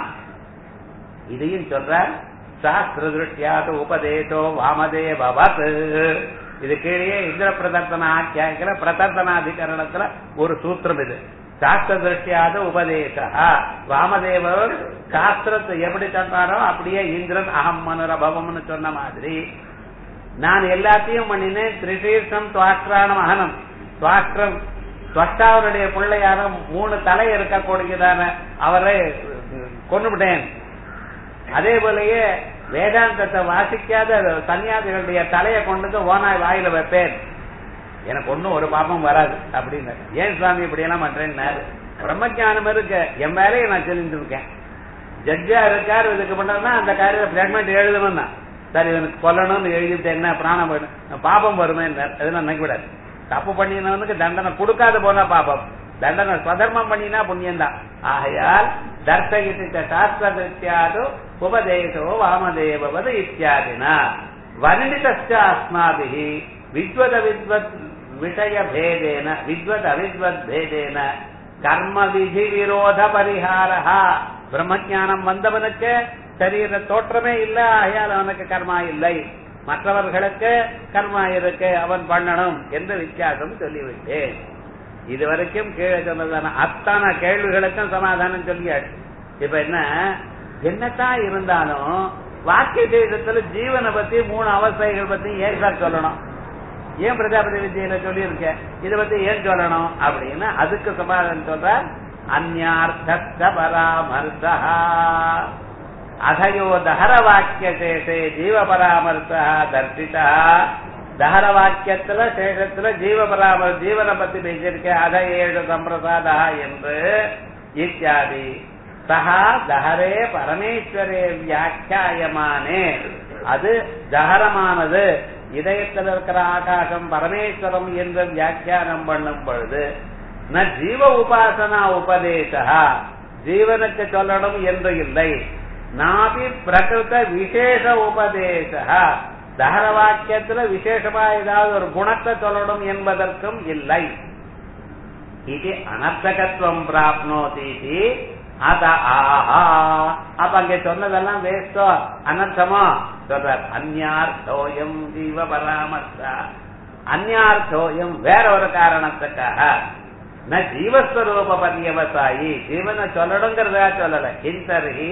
இதையும் சொல்றார் சாஸ்திர திருஷ்டியாது உபதேசோ வாமதேவத் இது கீழே இந்திர பிரதர்த்தன ஆக்கியாக்கிற பிரதர்த்தனாதிகரணத்துல ஒரு சூத்திரம் இது சாஸ்திர திருஷ்டியாத உபதேச வாமதேவர் சாஸ்திரத்தை எப்படி சொன்னாரோ அப்படியே இந்திரன் அகம் மனுரபவம்னு சொன்ன மாதிரி நான் எல்லாத்தையும் பண்ணினேன் திரிசீர்ஷம் துவாஷ்டிராணம் அகனம் துவாஷ்டிரம் துவஷ்டாவருடைய பிள்ளையான மூணு தலை இருக்கக்கூடியதான அவரை கொண்டுவிட்டேன் அதே போலயே வேதாந்தத்தை வாசிக்காத சன்னியாசிகளுடைய தலையை கொண்டு ஓனாய் வாயில வைப்பேன் எனக்கு ஒன்னும் ஒரு பாபம் வராது அப்படின்னு ஏன் சுவாமி இப்படி எல்லாம் பண்றேன்னு பிரம்மஜானம் இருக்கு என் வேலையை நான் சொல்லிட்டு இருக்கேன் ஜட்ஜா இருக்காரு இதுக்கு பண்றதுன்னா அந்த காரியத்தை ஜட்மெண்ட் எழுதணும் தான் சரி இவனுக்கு கொல்லணும்னு எழுதிட்டு என்ன பிராணம் போயிடும் பாபம் வருமே அதெல்லாம் நினைக்கூடாது தப்பு பண்ணினவனுக்கு தண்டனை கொடுக்காத போனா பாபம் தண்டனை ஸ்வதர்மம் பண்ணினா புண்ணியம் தான் ஆகையால் தர்சயித்த சாஸ்திர திருத்தியாது உபதேசோ வாமதேவது இத்தியாதினா வர்ணிதஸ்ட அஸ்மாபிஹி வித்வத வித்வத் விஷய பேதேன வித்வத் அவித்வத் பேதேன கர்ம விதி விரோத பரிகாரா பிரம்மஜானம் வந்தவனுக்கு சரீர தோற்றமே இல்ல ஆகையால் அவனுக்கு கர்மா இல்லை மற்றவர்களுக்கு கர்மா இருக்கு அவன் பண்ணணும் என்று வித்தியாசம் சொல்லிவிட்டேன் இதுவரைக்கும் கீழே சொன்னதான அத்தனை கேள்விகளுக்கும் சமாதானம் சொல்லியாச்சு இப்ப என்ன என்னத்தான் இருந்தாலும் வாக்கிய தேசத்துல ஜீவனை பத்தி மூணு அவஸ்தைகள் பத்தி ஏன் சார் சொல்லணும் ஏன் பிரஜாபதி வித்தியில சொல்லியிருக்க இதை பத்தி ஏன் சொல்லணும் அப்படின்னா அதுக்கு சமாதானம் சொல்ற அந்நார்த்த பராமர்சா அதயோ தஹர வாக்கிய சேஷே ஜீவ பராமர்சா தர்சிதா தஹர வாக்கியத்துல சேஷத்துல ஜீவ பராமர் ஜீவனை பத்தி பேசியிருக்க அத ஏழு சம்பிரசாதா என்று இத்தியாதி சஹா தஹரே பரமேஸ்வரே வியாக்கியாயமானே அது தஹரமானது இதயத்தில் இருக்கிற ஆகாசம் பரமேஸ்வரம் என்று வியாக்கியானம் பண்ணும் பொழுது ந ஜீவ உபாசனா உபதேசா ஜீவனுக்கு சொல்லணும் என்று இல்லை நாபி பிரகிருத விசேஷ உபதேச தகர வாக்கியத்துல விசேஷமா ஏதாவது ஒரு குணத்தை சொல்லணும் என்பதற்கும் இல்லை இது அனர்த்தகத்துவம் பிராப்னோதி அத ஆஹா அப்ப அங்க சொன்னதெல்லாம் வேஸ்டோ அனர்த்தமோ சொல்றார் அந்யார்த்தோயம் ஜீவ பராமர்த்தா அந்யார்த்தோயம் வேற ஒரு காரணத்துக்காக ந ஜீவஸ்வரூப பரியவசாயி ஜீவனை சொல்லணுங்கிறதா சொல்லல கிந்தர்ஹி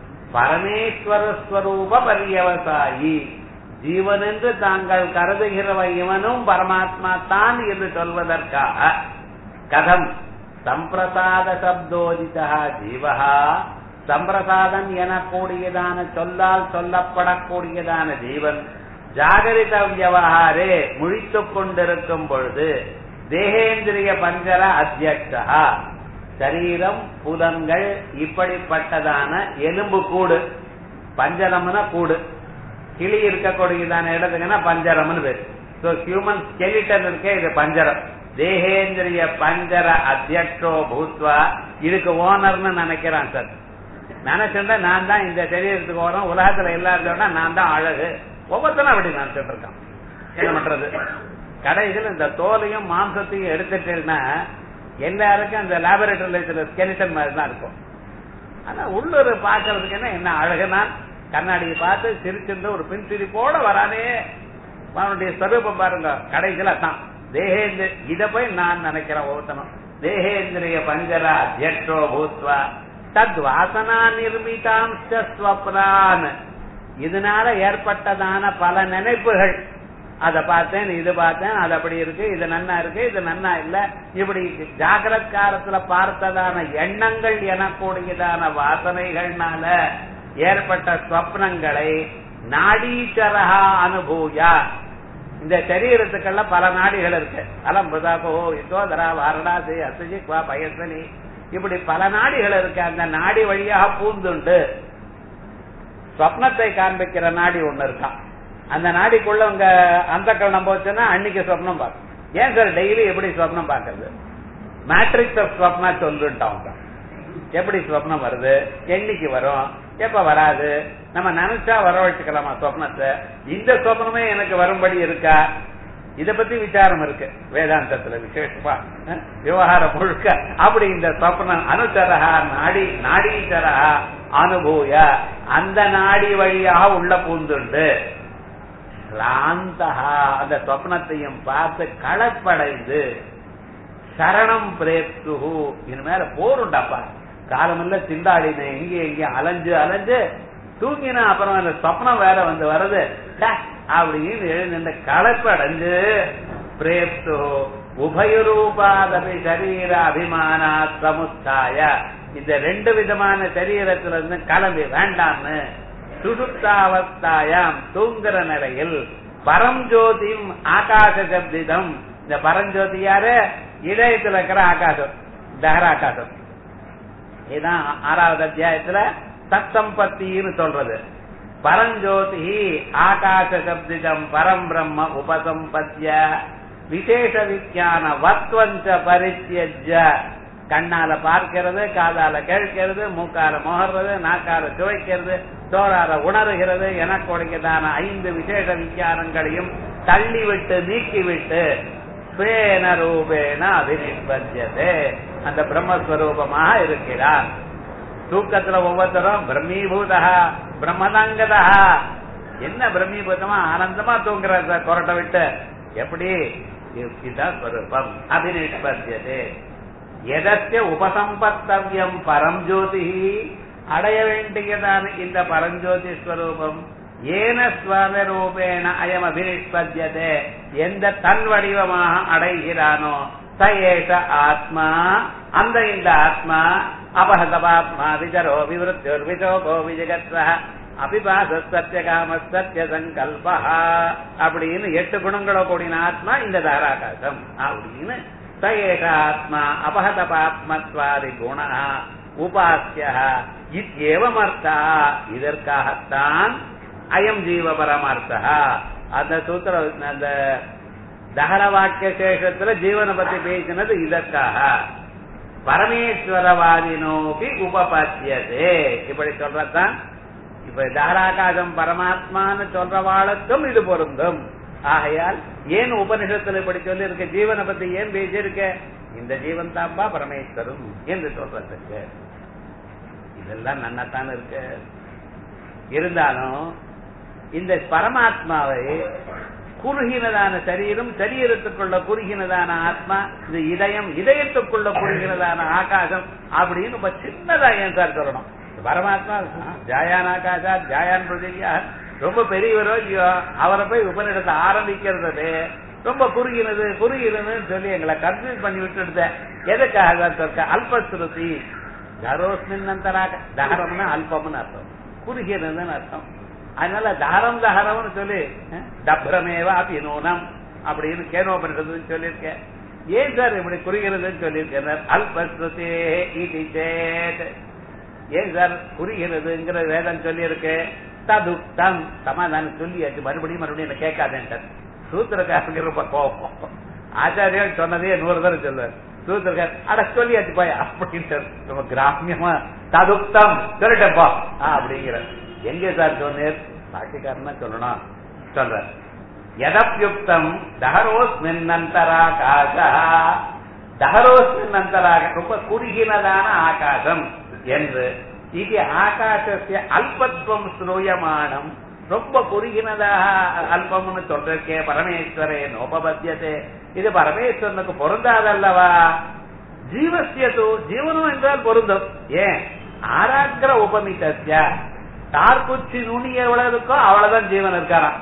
பரமேஸ்வர ஸ்வரூப பரியவசாயி ஜீவன் என்று தாங்கள் கருதுகிற இவனும் பரமாத்மா தான் என்று சொல்வதற்காக கதம் சம்பிரசாத சப்தோதிதா ஜீவஹா சம்பிரசாதம் எனக்கூடியதான சொல்லால் சொல்லப்படக்கூடியதான ஜீவன் ஜாகரித வியவகாரே முழித்துக் கொண்டிருக்கும் பொழுது தேகேந்திரிய பஞ்சர அத்தியட்சா சரீரம் புலன்கள் இப்படிப்பட்டதான எலும்பு கூடு பஞ்சரம்னா கூடு கிளி இருக்கக்கூடியதான இடத்துக்குன்னா பஞ்சரம்னு பேரு சோ ஹியூமன் ஸ்கெலிட்டன் இருக்கே இது பஞ்சரம் தேகேந்திரிய பஞ்சர அத்தியக்ஷோ பூத்வா இதுக்கு ஓனர்னு நினைக்கிறான் சார் நினைச்சுட்டா நான் தான் இந்த சரீரத்துக்கு ஓரம் உலகத்துல இல்லாதோட நான் தான் அழகு ஒவ்வொருத்தரும் அப்படி நினைச்சிட்டு இருக்கான் என்ன பண்றது கடைசியில் இந்த தோலையும் மாம்சத்தையும் எடுத்துட்டேன்னா எல்லாருக்கும் அந்த லேபரேட்டரியில சில ஸ்கெலிட்டன் மாதிரி தான் இருக்கும் ஆனா உள்ளூர் பாக்குறதுக்கு என்ன என்ன அழகு நான் கண்ணாடியை பார்த்து சிரிச்சிருந்து ஒரு பின் சிரிப்போட வரானே அவனுடைய ஸ்வரூபம் பாருங்க கடைசியில தான் தேகேந்திர இத போய் நான் நினைக்கிறேன் ஒவ்வொருத்தனும் தேகேந்திரிய பஞ்சர அத்தியக்ஷோ பூத்வா தத் வாசனா நிர்மிதாம்ச ஸ்வப்னான் இதனால ஏற்பட்டதான பல நினைப்புகள் அத பார்த்தேன் இது பார்த்தேன் அது அப்படி இருக்கு இது நன்னா இருக்கு இது நன்னா இல்ல இப்படி ஜாகிரத் காலத்துல பார்த்ததான எண்ணங்கள் எனக்கூடியதான வாசனைகள்னால ஏற்பட்ட ஸ்வப்னங்களை நாடீச்சரகா அனுபூயா இந்த சரீரத்துக்கெல்லாம் பல நாடிகள் இருக்கு அலம்புதாகோ யசோதரா வாரணாசி அசுஜிக்வா பயசனி இப்படி பல நாடிகள் இருக்கு அந்த நாடி வழியாக பூந்துண்டு ஸ்வப்னத்தை காண்பிக்கிற நாடி ஒண்ணு இருக்கான் அந்த நாடிக்குள்ள உங்க அந்த கரணம் போச்சுன்னா அன்னைக்கு சொப்னம் பார்க்கும் ஏன் சார் டெய்லி எப்படி சொப்னம் பார்க்கறது மேட்ரிக்ஸ் ஆஃப் ஸ்வப்னா சொல்லுட்டாங்க எப்படி ஸ்வப்னம் வருது என்னைக்கு வரும் எப்ப வராது நம்ம நினைச்சா வர வச்சுக்கலாமா சொப்னத்தை இந்த சொப்னமே எனக்கு வரும்படி இருக்கா இத பத்தி விசாரம் இருக்கு வேதாந்தத்துல விசேஷமா விவகாரம் முழுக்க அப்படி இந்த சொப்னம் அனுச்சரகா நாடி நாடீச்சரகா அனுபூய அந்த நாடி வழியாக உள்ள பூந்துண்டு கிளாந்தகா அந்த சொப்னத்தையும் பார்த்து களப்படைந்து சரணம் பிரேப்துகு இனிமேல போருண்டாப்பா காலமில்ல திண்டாடினேன் எங்க எங்க அலைஞ்சு அலைஞ்சு தூங்கினா அப்புறம் அந்த சொப்னம் வேற வந்து வருது அப்படின்னு எழுந்து களப்படைஞ்சு பிரேப்து உபயரூபாதபி சரீர அபிமானா சமுத்தாய இந்த ரெண்டு விதமான சரீரத்துல இருந்து கிளம்பி வேண்டாம்னு சுடுத்தாவஸ்தாயாம் தூங்குற நிலையில் பரஞ்சோதியும் ஆகாச சப்திதம் இந்த பரஞ்சோதி யாரு இதயத்துல இருக்கிற ஆகாசம் தகர ஆகாசம் இதுதான் ஆறாவது அத்தியாயத்துல சத்தம்பத்தின்னு சொல்றது பரஞ்சோதி ஆகாச சப்திதம் பரம் பிரம்ம உபசம்பத்திய விசேஷ விஞ்ஞான வத்வஞ்ச பரித்தியஜ கண்ணால பார்க்கிறது காதால கேட்கிறது மூக்கால முகர்றது நாக்கால சுவைக்கிறது தோறால உணர்கிறது எனக்கு உடையதான ஐந்து விசேஷ விஞ்ஞானங்களையும் தள்ளிவிட்டு நீக்கிவிட்டு ஸ்வேன ரூபேன அபிநிர்பத்தியதே அந்த பிரம்மஸ்வரூபமாக இருக்கிறார் தூக்கத்துல ஒவ்வொருத்தரும் பிரம்மீபூதா பிரம்மதங்கதா என்ன பிரம்மீபூதமா ஆனந்தமா தூங்குற கொரட்டை விட்டு எப்படி இதுதான் ஸ்வரூபம் அபிநிஷ்பத்தியதே எதற்க உபசம்பத்தவியம் பரஞ்சோதி அடைய வேண்டியதான இந்த பரஞ்சோதி ஸ்வரூபம் ஏன ஸ்வாமி ரூபேண அயம் அபிநிஷ்பத்தியதே எந்த தன் வடிவமாக அடைகிறானோ சயேஷ ஆத்மா அந்த இந்த ஆத்மா அபஹதபாத்மா விஜரோ விவருத்தோர் விஜோகோ விஜகத்வ அபிபாச சத்தியகாம சத்திய சங்கல்பா அப்படின்னு எட்டு குணங்களோ கூடின ஆத்மா இந்த தாராகாசம் அப்படின்னு சயேஷ ஆத்மா அபஹதபாத்மத்வாதி குண உபாசிய இத்தியேவமர்த்தா இதற்காகத்தான் அயம் ஜீவ பரமார்த்தா அந்த சூத்திர அந்த தகர வாக்கிய சேஷத்துல ஜீவனை பத்தி பேசினது இதற்காக பரமேஸ்வரவாதினோபி உபபத்தியதே இப்படி சொல்றதான் இப்ப தாராகாசம் பரமாத்மான்னு சொல்றவாளுக்கும் இது பொருந்தும் ஆகையால் ஏன் உபனிஷத்துல இப்படி சொல்லி இருக்க ஜீவனை பத்தி ஏன் பேசியிருக்க இந்த ஜீவன் தான்பா பரமேஸ்வரும் என்று சொல்றதுக்கு இதெல்லாம் நன்னத்தான் இருக்கு இருந்தாலும் இந்த பரமாத்மாவை குறுகினதான சரீரம் சரீரத்துக்குள்ள குறுகினதான ஆத்மா இந்த இதயம் இதயத்துக்குள்ள குறுகினதான ஆகாசம் அப்படின்னு ரொம்ப சின்னதா ஏன் சார் சொல்லணும் பரமாத்மா ஜாயான் ஆகாஷா ஜாயான் பிருதிவியா ரொம்ப பெரியவரோ இல்லையோ அவரை போய் உபநிடத்தை ஆரம்பிக்கிறது ரொம்ப குறுகினது குறுகினதுன்னு சொல்லி எங்களை கன்ஃபியூஸ் பண்ணி விட்டுடுத எதுக்காக சொல்ற அல்பஸ்ருதி தரோஸ்மின் அந்தராக தகரம்னா அல்பம்னு அர்த்தம் குறுகினதுன்னு அர்த்தம் அதனால தாரம் தகரம்னு சொல்லி டப்ரமேவா அபிநூனம் அப்படின்னு கேனோபனிஷத்துன்னு சொல்லியிருக்கேன் ஏன் சார் இப்படி குறுகிறதுன்னு சொல்லியிருக்கேன் அல்பஸ்ருதே இது சேத் ஏன் சார் புரிகிறதுங்கிற வேதம் சொல்லி இருக்கு ததுக்தம் சமாதானம் சொல்லியாச்சு மறுபடியும் மறுபடியும் என்ன கேட்காதேன்ட்டார் சூத்திரக்காரங்க ரொம்ப கோபம் ஆச்சாரியர் சொன்னதே நூறு தடவை சொல்லுவார் சூத்திரக்கார் அட சொல்லியாச்சு போய் அப்படின்ட்டு ரொம்ப கிராமியமா ததுக்தம் சொல்லிட்டப்பா அப்படிங்கிற எங்க சார் சொன்னேர் பாட்டிக்காரன் தான் சொல்லணும் சொல்ற எதப்யுக்தம் தஹரோஸ்மின் அந்தராகாசா தஹரோஸ்மின் அந்தராக ரொம்ப குறுகினதான ஆகாசம் என்று இது ஆகாசத்திய அல்பத்வம் ஸ்ரூயமானம் ரொம்ப குறுகினதாக அல்பம்னு சொல்றக்கே பரமேஸ்வரே நோபபத்தியதே இது பரமேஸ்வரனுக்கு பொருந்தாதல்லவா ஜீவசியது ஜீவனம் என்றால் பொருந்தும் ஏன் ஆராக்கிர உபமிதஸ்ய தார்குச்சி நுனி எவ்வளவு இருக்கோ அவ்வளவுதான் ஜீவன் இருக்காராம்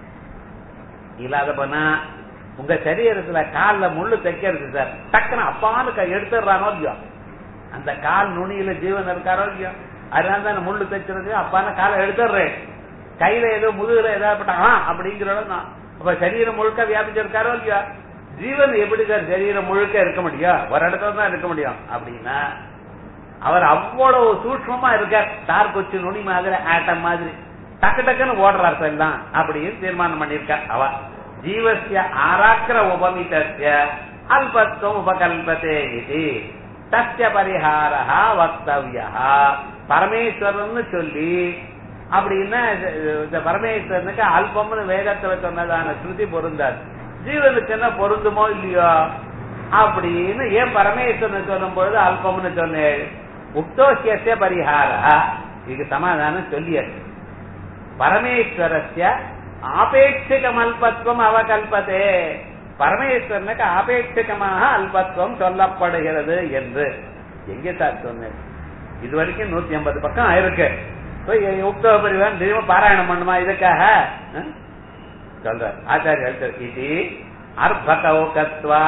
இல்லாத போனா உங்க சரீரத்துல கால்ல முள்ளு தைக்கிறது சார் டக்குன்னு அப்பான்னு எடுத்துடுறானோ இல்லையோ அந்த கால் நுனியில ஜீவன் இருக்காரோ இல்லையோ அதனால தான் முள்ளு தைச்சிருக்கு அப்பான காலை எடுத்துடுறேன் கையில ஏதோ முதுகுல ஏதாவது அப்படிங்கிறோட நான் அப்ப சரீரம் முழுக்க வியாபிச்சிருக்காரோ இல்லையா ஜீவன் எப்படி சார் சரீரம் முழுக்க இருக்க முடியும் ஒரு இடத்துல தான் இருக்க முடியும் அப்படின்னா அவர் அவ்வளவு சூட்சமா இருக்கார் தார் கொச்சு நுனி மாதிரி ஆட்டம் மாதிரி டக்கு டக்குன்னு ஓடுறார் சார் எல்லாம் அப்படின்னு தீர்மானம் பண்ணிருக்கார் அவ ஜீவசிய ஆராக்கிர உபமிதஸ்ய அல்பத்துவம் உபகல்பத்தே இது தஸ்ய பரிஹாரா வக்தவியா பரமேஸ்வரன் சொல்லி அப்படின்னா இந்த பரமேஸ்வரனுக்கு அல்பம்னு வேதத்துல சொன்னதான ஸ்ருதி பொருந்தாது ஜீவனுக்கு என்ன பொருந்துமோ இல்லையோ அப்படின்னு ஏன் பரமேஸ்வரன் சொல்லும் பொழுது அல்பம்னு சொன்னேன் உக்தோசிய பரிஹாரா இதுக்கு சமாதானம் சொல்லியாச்சு பரமேஸ்வரஸ்ய ஆபேட்சிகம் அல்பத்துவம் அவகல்பதே பரமேஸ்வரனுக்கு ஆபேட்சிகமாக அல்பத்துவம் சொல்லப்படுகிறது என்று எங்கே சார் சொன்னேன் இது வரைக்கும் நூத்தி ஐம்பது பக்கம் ஆயிருக்கு உக்தவ பரிவான் திரும்ப பாராயணம் பண்ணுமா இதுக்காக சொல்ற ஆச்சாரியர் இது அர்ப்பகௌகத்வா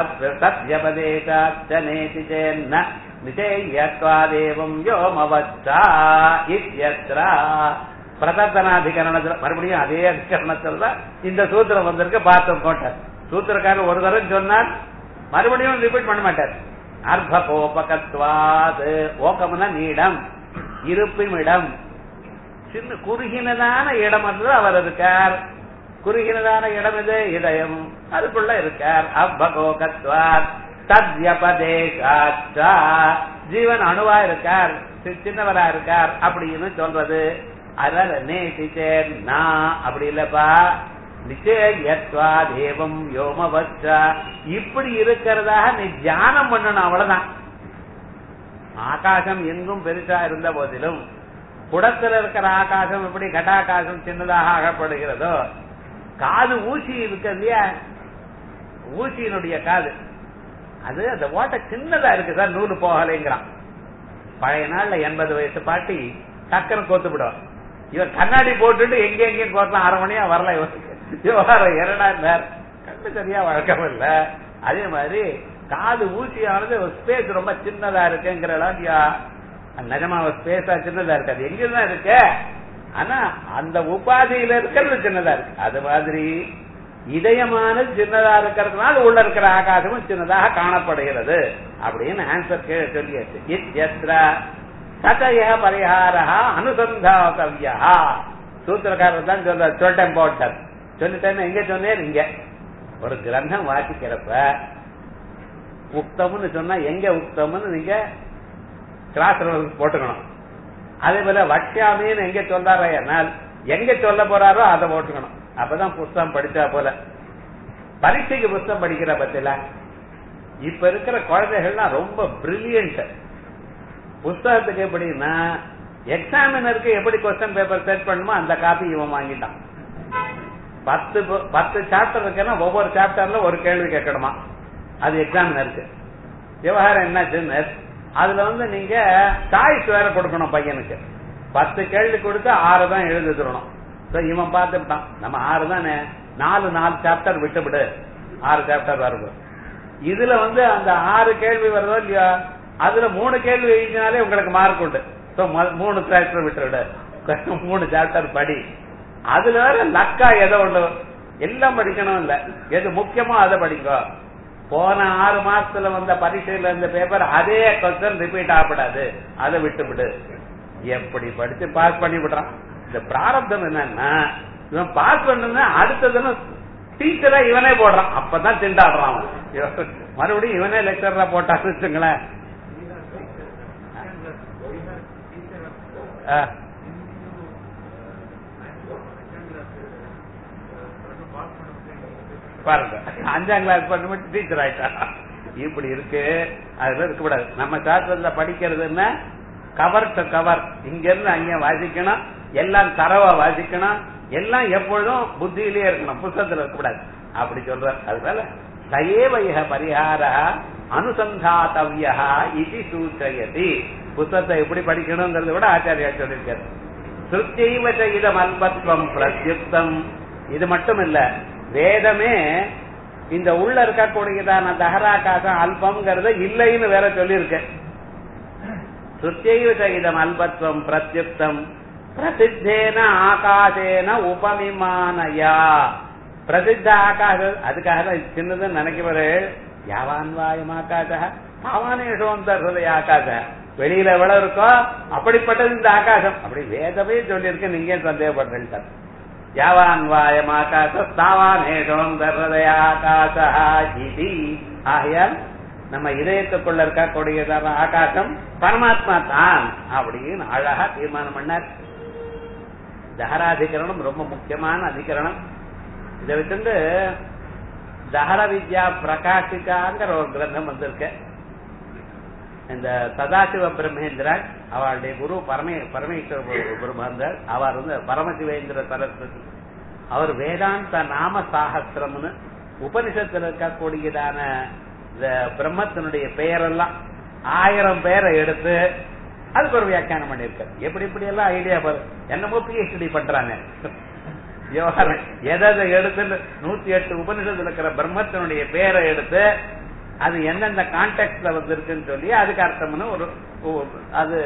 தத்யபதேசாச்சனேதி சேன்ன நிச்சயத்வாதேவம் யோமவச்சா இத்யத்ர பிரதத்தனாதிகரணத்துல மறுபடியும் அதே அதிகரணத்துல தான் இந்த சூத்திரம் வந்திருக்கு பார்த்தோம் கோட்டார் சூத்திரக்காரர் ஒரு தரம் சொன்னார் மறுபடியும் ரிப்பீட் பண்ண மாட்டார் அர்ப்பகோபகத்வாது ஓகம்னா நீடம் இருப்பிமிடம் சின்ன குறுகினதான இடம் என்று அவர் இருக்கார் குறுகினதான இடம் இது இதயம் அதுக்குள்ள இருக்கார் அவ்வகோகத்வாத் தத்யபதேசாச்சா ஜீவன் அணுவா இருக்கார் சின்னவரா இருக்கார் அப்படின்னு சொல்றது அதனால நேசிச்சேர் நான் அப்படி இல்லப்பா நிச்சயத்வா தேவம் யோமவச்சா இப்படி இருக்கிறதாக நீ தியானம் பண்ணணும் அவ்வளவுதான் ஆகாசம் எங்கும் பெருசா இருந்த போதிலும் குடத்தில் இருக்கிற ஆகாசம் எப்படி கட்டாகாசம் சின்னதாக ஆகப்படுகிறதோ காது ஊசி இருக்கு இல்லையா ஊசியினுடைய காது அது அந்த ஓட்டை சின்னதா இருக்கு சார் நூலு போகலைங்கிறான் பழைய நாள்ல எண்பது வயசு பாட்டி டக்குன்னு கோத்து விடும் இவர் கண்ணாடி போட்டுட்டு எங்க எங்கேயும் கோத்தலாம் அரை மணியா வரல இவருக்கு விவகாரம் இரண்டா நேரம் கண்ணு சரியா வழக்கம் இல்ல அதே மாதிரி காது ஊசியானது ஸ்பேஸ் ரொம்ப சின்னதா இருக்குங்கிற இல்லையா நிஜமா ஸ்பேஸா சின்னதா இருக்காது எங்கதான் இருக்கு ஆனா அந்த உபாதியில இருக்கிறது சின்னதா இருக்கு அது மாதிரி இதயமானது சின்னதா இருக்கிறதுனால உள்ள இருக்கிற ஆகாசமும் சின்னதாக காணப்படுகிறது அப்படின்னு ஆன்சர் கீழே சொல்லியாச்சு இத்யத்ர சதய பரிகாரா அனுசந்தாத்தவியா சூத்திரக்காரர் தான் சொல்ற சொல்லிட்டேன் போட்டார் சொல்லிட்டேன்னு எங்க சொன்னேன் இங்க ஒரு கிரந்தம் வாசிக்கிறப்ப உக்தம்னு சொன்னா எங்க உக்தம்னு நீங்க கிளாஸ் போட்டுக்கணும் அதே போல வட்சாமின்னு எங்க சொல்றாரையானால் எங்க சொல்ல போறாரோ அதை போட்டுக்கணும் அப்பதான் புஸ்தகம் படிச்சா போல பரீட்சைக்கு புஸ்தகம் படிக்கிற பத்தில இப்ப இருக்கிற குழந்தைகள்லாம் ரொம்ப பிரில்லியன்ட் புஸ்தகத்துக்கு எப்படின்னா எக்ஸாமினருக்கு எப்படி கொஸ்டின் பேப்பர் செட் பண்ணுமோ அந்த காப்பி இவன் வாங்கிட்டான் பத்து பு- பத்து சாப்டர் இருக்குன்னா ஒவ்வொரு சாப்டர்ல ஒரு கேள்வி கேட்கணுமா அது எக்ஸாமினருக்கு விவகாரம் என்னாச்சுன்னு அதுல வந்து நீங்க சாய்ஸ் வேற கொடுக்கணும் பையனுக்கு பத்து கேள்வி கொடுத்து ஆறு தான் எழுதி தரணும் So, இவன் பார்த்துட்டான் நம்ம ஆறு தானே நாலு நாலு சாப்டர் விட்டு விடு ஆறு சாப்டர் வருது இதுல வந்து அந்த ஆறு கேள்வி வருதோ இல்லையா அதுல மூணு கேள்வி எழுதினாலே உங்களுக்கு மார்க் உண்டு So, மொ- மூணு சாப்டர் விட்டு விடு மூணு சாப்டர் படி அதுல வேற லக்கா எதோ ஒண்ணு எல்லாம் படிக்கணும் இல்ல எது முக்கியமோ அதை படிக்கோ போன ஆறு மாசத்துல வந்த பரீட்சையில இருந்த பேப்பர் அதே கொஸ்டின் ரிப்பீட் ஆகப்படாது அதை விட்டு விடு எப்படி படிச்சு பாஸ் பண்ணி விடுறான் இந்த பிராரப்தம் என்னன்னா இவன் பாஸ் பண்ணா அடுத்ததுன்னு டீச்சரா இவனே போடுறான் அப்பதான் திண்டாடுறான் அவன். இவன் மறுபடியும் இவனே லெக்சரா போட்டான்னு வச்சுங்களேன் ஆ. பாருங்க அஞ்சாம் கிளாஸ் பண்ணிட்டு டீச்சர் ஆயிட்டா இப்படி இருக்கு அதுல இருக்கக்கூடாது நம்ம சாஸ்திரத்துல படிக்கிறதுன்னா கவர் டு கவர் இங்க இருந்து அங்க வாசிக்கணும் எல்லாம் தரவா வாசிக்கணும் எல்லாம் எப்பொழுதும் புத்தியிலேயே இருக்கணும் புத்தகத்துல இருக்கக்கூடாது அப்படி சொல்ற அதனால சயேவய பரிகார அனுசந்தாத்தவியா இது சூச்சயதி புத்தகத்தை எப்படி படிக்கணுங்கிறத விட ஆச்சாரியா சொல்லியிருக்காரு சுத்தியைவ இதம் அல்பத்வம் பிரத்யுக்தம் இது மட்டும் இல்ல வேதமே இந்த உள்ள இருக்கக்கூடியதான தகராகாசம் அல்பம்ங்கிறத இல்லைன்னு வேற சொல்லியிருக்கு சுத்தியைவ இதம் அல்பத்வம் பிரத்யுக்தம் பிரசித்தேன ஆகாசேன உபவிமானயா பிரசித்த ஆகாச அதுக்காக தான் இது சின்னதுன்னு நினைக்கிறவரு யாவான்வாயம் ஆகாச தாவானேஷோந்த ஹிருதய ஆகாச வெளியில எவ்வளவு இருக்கோ அப்படிப்பட்டது இந்த ஆகாசம் அப்படி வேதமே சொல்லியிருக்கு நீங்க ஏன் சந்தேகப்படுறீங்க யாவான் வாயம் ஆகாச தாவானேஷோந்த ஹிருதய ஆகாச இது ஆகையால் நம்ம இதயத்துக்குள்ள இருக்கக்கூடியதான ஆகாசம் பரமாத்மா தான் அப்படின்னு அழகா தீர்மானம் பண்ணார் தஹராதிகரணம் ரொம்ப முக்கியமான அதிகரணம் இதை வச்சுட்டு தஹர வித்யா பிரகாஷிகாங்கிற ஒரு கிரந்தம் வந்திருக்கு இந்த சதாசிவ பிரம்மேந்திரன் அவளுடைய குரு பரமே பரமேஸ்வர பிரம்மேந்தர் அவர் வந்து பரமசிவேந்திர சரஸ்வதி அவர் வேதாந்த நாம சாகசிரம்னு உபனிஷத்துல இருக்கக்கூடியதான இந்த பிரம்மத்தினுடைய பெயரெல்லாம் ஆயிரம் பேரை எடுத்து அதுக்கு ஒரு வியாக்கியானம் பண்ணிருக்காரு எப்படி இப்படி எல்லாம் ஐடியா பாரு என்னமோ பிஹெச்டி பண்றாங்க விவகாரம் எதை எடுத்து நூத்தி எட்டு உபனிஷத்துல இருக்கிற பிரம்மத்தினுடைய பேரை எடுத்து அது எந்தெந்த கான்டெக்ட்ல வந்திருக்குன்னு சொல்லி அதுக்கு அர்த்தம்னு ஒரு ஒரு- அது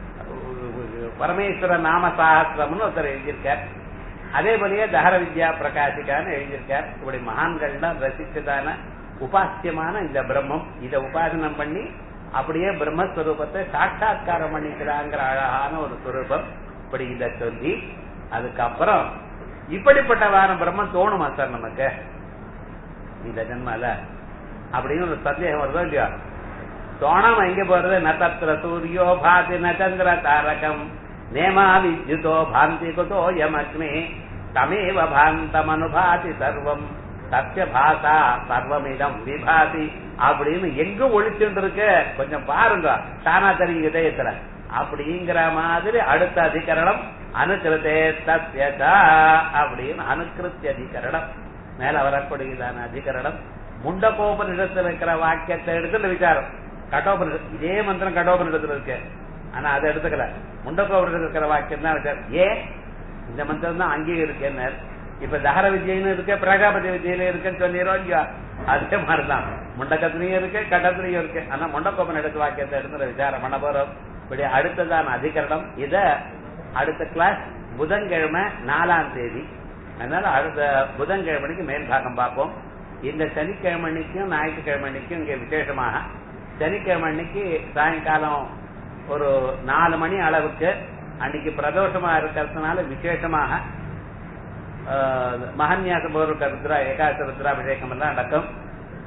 பரமேஸ்வர நாம சாஸ்திரம்னு ஒருத்தர் எழுதியிருக்கார் அதே போலயே தஹர வித்யா பிரகாசிகான்னு எழுதியிருக்கார் இப்படி மகான்கள்லாம் ரசிச்சதான உபாசியமான இந்த பிரம்மம் இதை உபாசனம் பண்ணி அப்படியே பிரம்மஸ்வரூபத்தை சாட்சாத்காரம் பண்ணிக்கிறாங்கிற அழகான ஒரு சுரூபம் இப்படி இத சொல்லி அதுக்கப்புறம் இப்படிப்பட்ட வாரம் பிரம்மம் தோணுமா சார் நமக்கு இந்த ஜென்மால அப்படின்னு ஒரு சந்தேகம் வருதோ இல்லையா தோணாம எங்க போறது ந தத்திர சூரியோ பாதி ந சந்திர தாரகம் நேமா வித்யுதோ பாந்தி குதோ யமக்னி தமேவ பாந்தமனுபாதி சர்வம் சத்திய பாசா சர்வமிதம் விபாதி அப்படின்னு எங்க ஒழிச்சுட்டு இருக்கு கொஞ்சம் பாருங்க தானா தெரியும் இதயத்துல அப்படிங்கிற மாதிரி அடுத்த அதிகரணம் அனுகிருத்தே சத்யதா அப்படின்னு அனுகிருத்திய அதிகரணம் மேல வரக்கூடியதான அதிகரணம் முண்டகோபனிடத்தில் இருக்கிற வாக்கியத்தை எடுத்து விசாரம் கடோபனிடம் இதே மந்திரம் கடோபனிடத்துல இருக்கு ஆனா அதை எடுத்துக்கல முண்டகோபனிடத்தில் இருக்கிற வாக்கியம் தான் விசாரம் ஏன் இந்த மந்திரம் தான் அங்கேயும் இருக்கேன்னு இப்ப தகர விஜயன்னு இருக்கு பிரகாபதி விஜயில இருக்குன்னு சொல்லிடுறோம் இல்லையா அதே மாதிரிதான் முண்டக்கத்திலையும் இருக்கு கடத்திலையும் இருக்கு ஆனா முண்டக்கோபன் எடுத்து வாக்கியத்தை எடுத்து விசாரம் பண்ண போறோம் இப்படி அடுத்ததான அதிகரணம் இத அடுத்த கிளாஸ் புதன்கிழமை நாலாம் தேதி அதனால அடுத்த புதன்கிழமைக்கு மேல் பாகம் பார்ப்போம் இந்த சனிக்கிழமை அன்னைக்கும் ஞாயிற்றுக்கிழமை அன்னைக்கும் இங்க விசேஷமாக சனிக்கிழமை அன்னைக்கு சாயங்காலம் ஒரு நாலு மணி அளவுக்கு அன்னைக்கு பிரதோஷமா இருக்கிறதுனால விசேஷமாக ஆஹ், மகன்யாச போருக்க ருத்ரா ஏகாச ருத்ராபிஷேகம் எல்லாம் நடக்கும்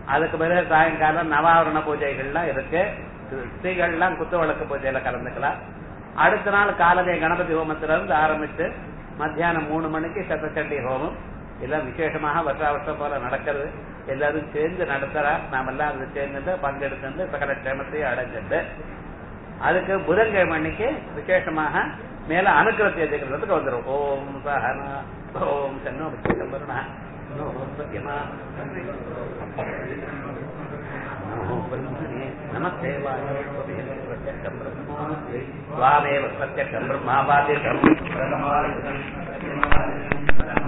அதுக்கு பிறகு சாயங்காலம் நவாவரண பூஜைகள்லாம் இருக்கு ஸ்திரீகள்லாம் குத்து வழக்கு பூஜையில கலந்துக்கலாம் அடுத்த நாள் காலமே கணபதி ஹோமத்துல இருந்து ஆரம்பிச்சு மத்தியானம் மூணு மணிக்கு சத்தச்சண்டி ஹோமம் எல்லாம் விசேஷமாக வருஷா வருஷம் போல நடக்கிறது எல்லாரும் சேர்ந்து நடத்துறா நாம எல்லாம் அதுல சேர்ந்துட்டு பங்கெடுத்து சகல க்ஷேமத்தையும் அடைஞ்சிட்டு அதுக்கு புதன்கிழமை அன்னைக்கு விசேஷமாக மேல அனுக்கிரத்தை எதிர்க்கிறதுக்கு வந்துடும் ஓம் சஹனா ஓம் சன்னோ விசேஷம்பருணா சத்யமா நமஸ்தேவாய பிரத்யக்ஷம் பிரம்மாவாதிஷம்